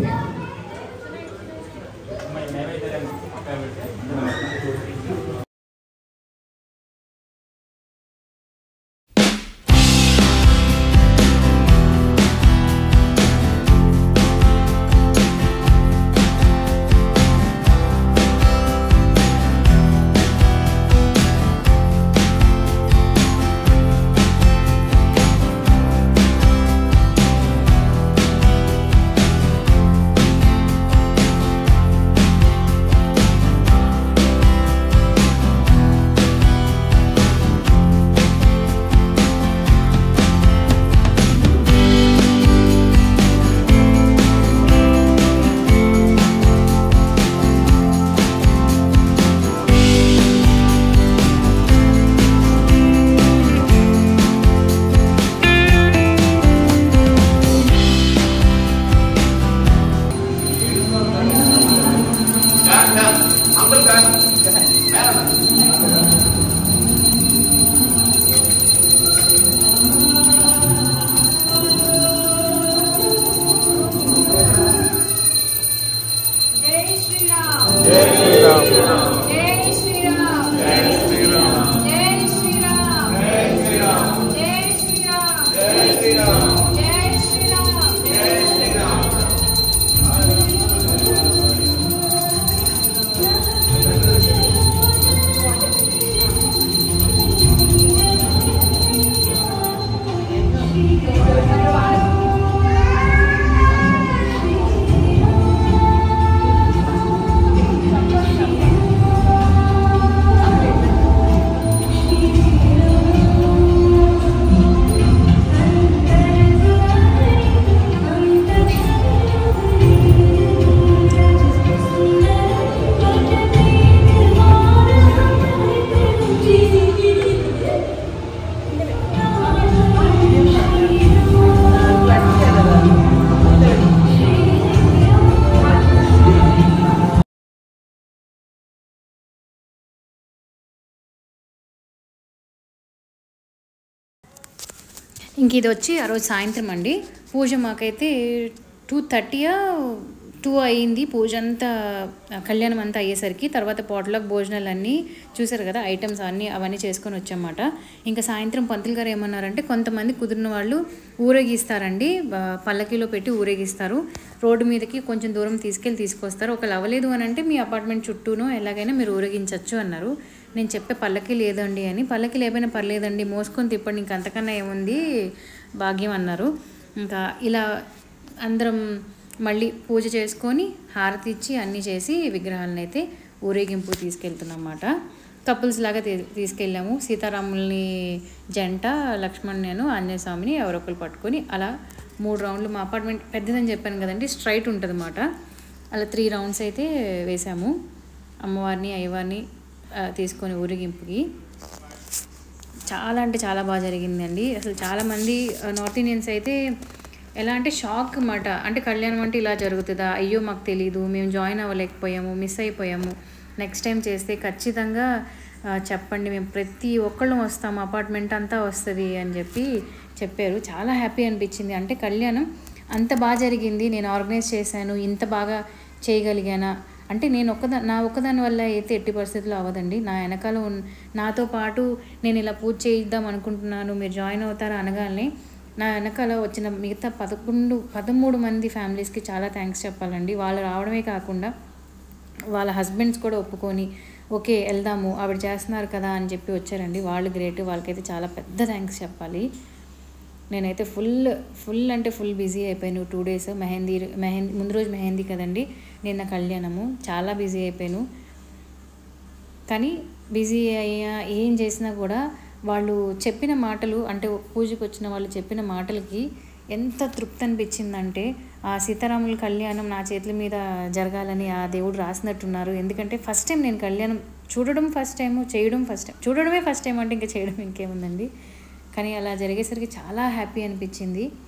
జై శ్రీరామ్ జై శ్రీరామ్ జై శ్రీరామ్ జై శ్రీరామ్ జై శ్రీరామ్ జై శ్రీరామ్ జై శ్రీరామ్ జై శ్రీరామ్ జై శ్రీరామ్ జై శ్రీరామ్ ఇంక ఇది వచ్చి ఆ రోజు సాయంత్రం అండి పూజ మాకైతే టూ థర్టీయా టూ అయింది పూజ అంతా ఆ, కళ్యాణం అంతా అయ్యేసరికి తర్వాత పోట్లకు భోజనాలు అన్నీ చూసారు కదా ఐటమ్స్ అన్నీ అవన్నీ చేసుకొని వచ్చామాట ఇంకా సాయంత్రం పంతులు గారు ఏమన్నారంటే కొంతమంది కుదిరిన వాళ్ళు ఊరేగిస్తారండి ఆ, పల్లకీలో పెట్టి ఊరేగిస్తారు రోడ్డు మీదకి కొంచెం దూరం తీసుకెళ్ళి తీసుకొస్తారు ఒకవేళ అవ్వలేదు అని అంటే మీ అపార్ట్మెంట్ చుట్టూనో ఎలాగైనా మీరు ఊరేగించవచ్చు అన్నారు నేను చెప్పే పల్లకి లేదండి అని పల్లకి లేకపోయినా పర్లేదండి మోసుకొని తిప్పండి ఇంక అంతకన్నా ఏముంది భాగ్యం అన్నారు ఇంకా ఇలా అందరం మళ్ళీ పూజ చేసుకొని హారతి ఇచ్చి అన్నీ చేసి విగ్రహాలను అయితే ఊరేగింపు తీసుకెళ్తున్నమాట కపుల్స్ లాగా తీ- తీసుకెళ్ళాము సీతారాముల్ని జంట లక్ష్మణ్ నేను ఆంజనేయ స్వామిని ఎవరొకరు పట్టుకొని అలా మూడు రౌండ్లు మా అపార్ట్మెంట్ పెద్దదని చెప్పాను కదండి స్ట్రైట్ ఉంటుంది అన్నమాట అలా త్రీ రౌండ్స్ అయితే వేసాము అమ్మవారిని అయ్యవారిని ఆ, తీసుకొని ఊరేగింపుకి చాలా అంటే చాలా బాగా జరిగిందండి అసలు చాలామంది ఆ, నార్త్ ఇండియన్స్ అయితే ఎలా అంటే షాక్ అన్నమాట అంటే కళ్యాణం అంటే ఇలా జరుగుతుందా అయ్యో మాకు తెలీదు మేము జాయిన్ అవ్వలేకపోయాము మిస్ అయిపోయాము నెక్స్ట్ టైం చేస్తే ఖచ్చితంగా ఆ, చెప్పండి మేము ప్రతి ఒక్కళ్ళం వస్తాము అపార్ట్మెంట్ అంతా వస్తుంది అని చెప్పి చెప్పారు చాలా హ్యాపీ అనిపించింది అంటే కళ్యాణం అంత బాగా జరిగింది నేను ఆర్గనైజ్ చేశాను ఇంత బాగా చేయగలిగానా అంటే నేను ఒక్కదా నా ఒక్కదాని వల్ల అయితే ఎట్టి పరిస్థితుల్లో అవ్వదండి నా వెనకాల ఉన్ నాతో పాటు నేను ఇలా పూజ చేయిద్దాం అనుకుంటున్నాను మీరు జాయిన్ అవుతారా అనగానే నా వెనకాల వచ్చిన మిగతా పదకొండు పదమూడు మంది ఫ్యామిలీస్కి చాలా థ్యాంక్స్ చెప్పాలండి వాళ్ళు రావడమే కాకుండా వాళ్ళ హస్బెండ్స్ కూడా ఒప్పుకొని ఓకే వెళ్దాము ఆవిడ చేస్తున్నారు కదా అని చెప్పి వచ్చారండి వాళ్ళు గ్రేట్ వాళ్ళకైతే చాలా పెద్ద థ్యాంక్స్ చెప్పాలి నేనైతే ఫుల్ ఫుల్ అంటే ఫుల్ బిజీ అయిపోయాను టూ డేస్ మెహందీ మెహందీ ముందు రోజు మెహందీ కదండి నిన్న కళ్యాణము చాలా బిజీ అయిపోయాను కానీ బిజీ అయ్యా ఏం చేసినా కూడా వాళ్ళు చెప్పిన మాటలు అంటే పూజకు వచ్చిన వాళ్ళు చెప్పిన మాటలకి ఎంత తృప్తి అనిపించిందంటే ఆ సీతారాముల కళ్యాణం నా చేతుల మీద జరగాలని ఆ దేవుడు రాసినట్టున్నారు ఎందుకంటే ఫస్ట్ టైం నేను కళ్యాణం చూడడం ఫస్ట్ టైం చేయడం ఫస్ట్ టైం చూడడమే ఫస్ట్ టైం అంటే ఇంకా చేయడం ఇంకేముందండి కానీ అలా జరిగేసరికి చాలా హ్యాపీ అనిపించింది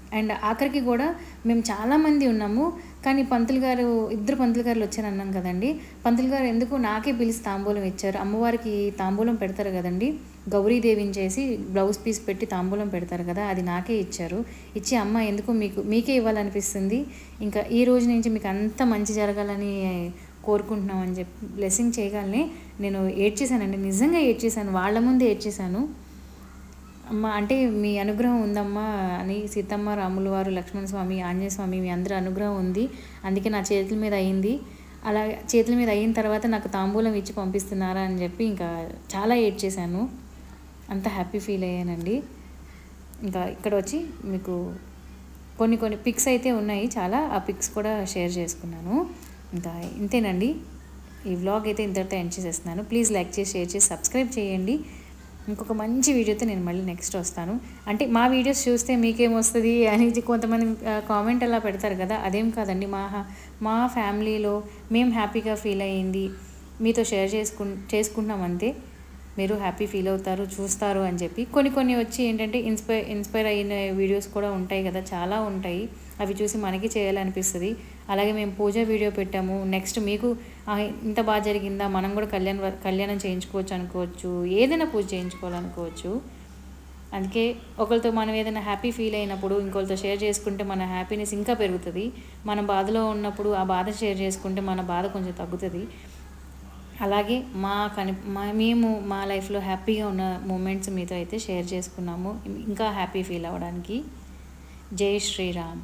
అండ్ ఆఖరికి కూడా మేము చాలామంది ఉన్నాము కానీ పంతులు గారు ఇద్దరు పంతులు గారులు వచ్చారు అన్నాం కదండి పంతులు గారు ఎందుకు నాకే పిలిచి తాంబూలం ఇచ్చారు అమ్మవారికి తాంబూలం పెడతారు కదండి గౌరీదేవిని చేసి బ్లౌజ్ పీస్ పెట్టి తాంబూలం పెడతారు కదా అది నాకే ఇచ్చారు ఇచ్చి అమ్మ ఎందుకు మీకు మీకే ఇవ్వాలనిపిస్తుంది ఇంకా ఈ రోజు నుంచి మీకు అంత మంచి జరగాలని కోరుకుంటున్నాం అని చెప్పి బ్లెస్సింగ్ చేయగానే నేను ఏడ్చేసానండి నిజంగా ఏడ్చేసాను వాళ్ళ ముందే ఏడ్చేసాను అమ్మ అంటే మీ అనుగ్రహం ఉందమ్మా అని సీతమ్మ రాముల వారు లక్ష్మణ స్వామి ఆంజనేయ స్వామి మీ అందరి అనుగ్రహం ఉంది అందుకే నా చేతుల మీద అయింది అలా చేతుల మీద అయిన తర్వాత నాకు తాంబూలం ఇచ్చి పంపిస్తున్నారా అని చెప్పి ఇంకా చాలా ఏడ్చేశాను అంత హ్యాపీ ఫీల్ అయ్యానండి ఇంకా ఇక్కడ వచ్చి మీకు కొన్ని కొన్ని పిక్స్ అయితే ఉన్నాయి చాలా ఆ పిక్స్ కూడా షేర్ చేసుకున్నాను ఇంకా ఇంతేనండి ఈ వ్లాగ్ అయితే ఇంతటితో ఎండ్ చేసేస్తున్నాను ప్లీజ్ లైక్ చేసి షేర్ చేసి సబ్స్క్రైబ్ చేయండి ఇంకొక మంచి వీడియోతో నేను మళ్ళీ నెక్స్ట్ వస్తాను అంటే మా వీడియోస్ చూస్తే మీకేమొస్తుంది అనేది కొంతమంది కామెంట్ అలా పెడతారు కదా అదేం కాదండి మా హా- మా ఫ్యామిలీలో మేము హ్యాపీగా ఫీల్ అయ్యింది మీతో షేర్ చేసుకు చేసుకుంటున్నాం అంతే మీరు హ్యాపీ ఫీల్ అవుతారు చూస్తారు అని చెప్పి కొన్ని కొన్ని వచ్చి ఏంటంటే ఇన్స్పైర్ ఇన్స్పైర్ అయిన వీడియోస్ కూడా ఉంటాయి కదా చాలా ఉంటాయి అవి చూసి మనకి చేయాలనిపిస్తుంది అలాగే మేము పూజ వీడియో పెట్టాము నెక్స్ట్ మీకు "ఆ, ఇంత బాగా జరిగిందా మనం కూడా కళ్యాణ్ వ- కళ్యాణం చేయించుకోవచ్చు అనుకోవచ్చు ఏదైనా పూజ చేయించుకోవాలనుకోవచ్చు అందుకే ఒకరితో మనం ఏదైనా హ్యాపీ ఫీల్ అయినప్పుడు ఇంకొకరితో షేర్ చేసుకుంటే మన హ్యాపీనెస్ ఇంకా పెరుగుతుంది మన బాధలో ఉన్నప్పుడు ఆ బాధ షేర్ చేసుకుంటే మన బాధ కొంచెం తగ్గుతుంది అలాగే మా కని మా మేము మా లైఫ్లో హ్యాపీగా ఉన్న మూమెంట్స్ మీతో అయితే షేర్ చేసుకున్నాము ఇంకా హ్యాపీ ఫీల్ అవ్వడానికి జై శ్రీరామ్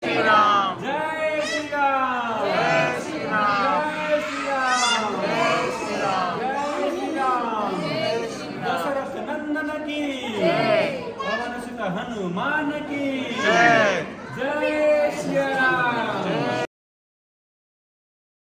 శ్రీరామ్ జై శ్రీరామ్ జై శ్రీరామ్ జై శ్రీరామ్ జై శ్రీరామ్ జై శ్రీరామ్ దశరథ నందన की పవన సుత హనుమాన్ की జై జై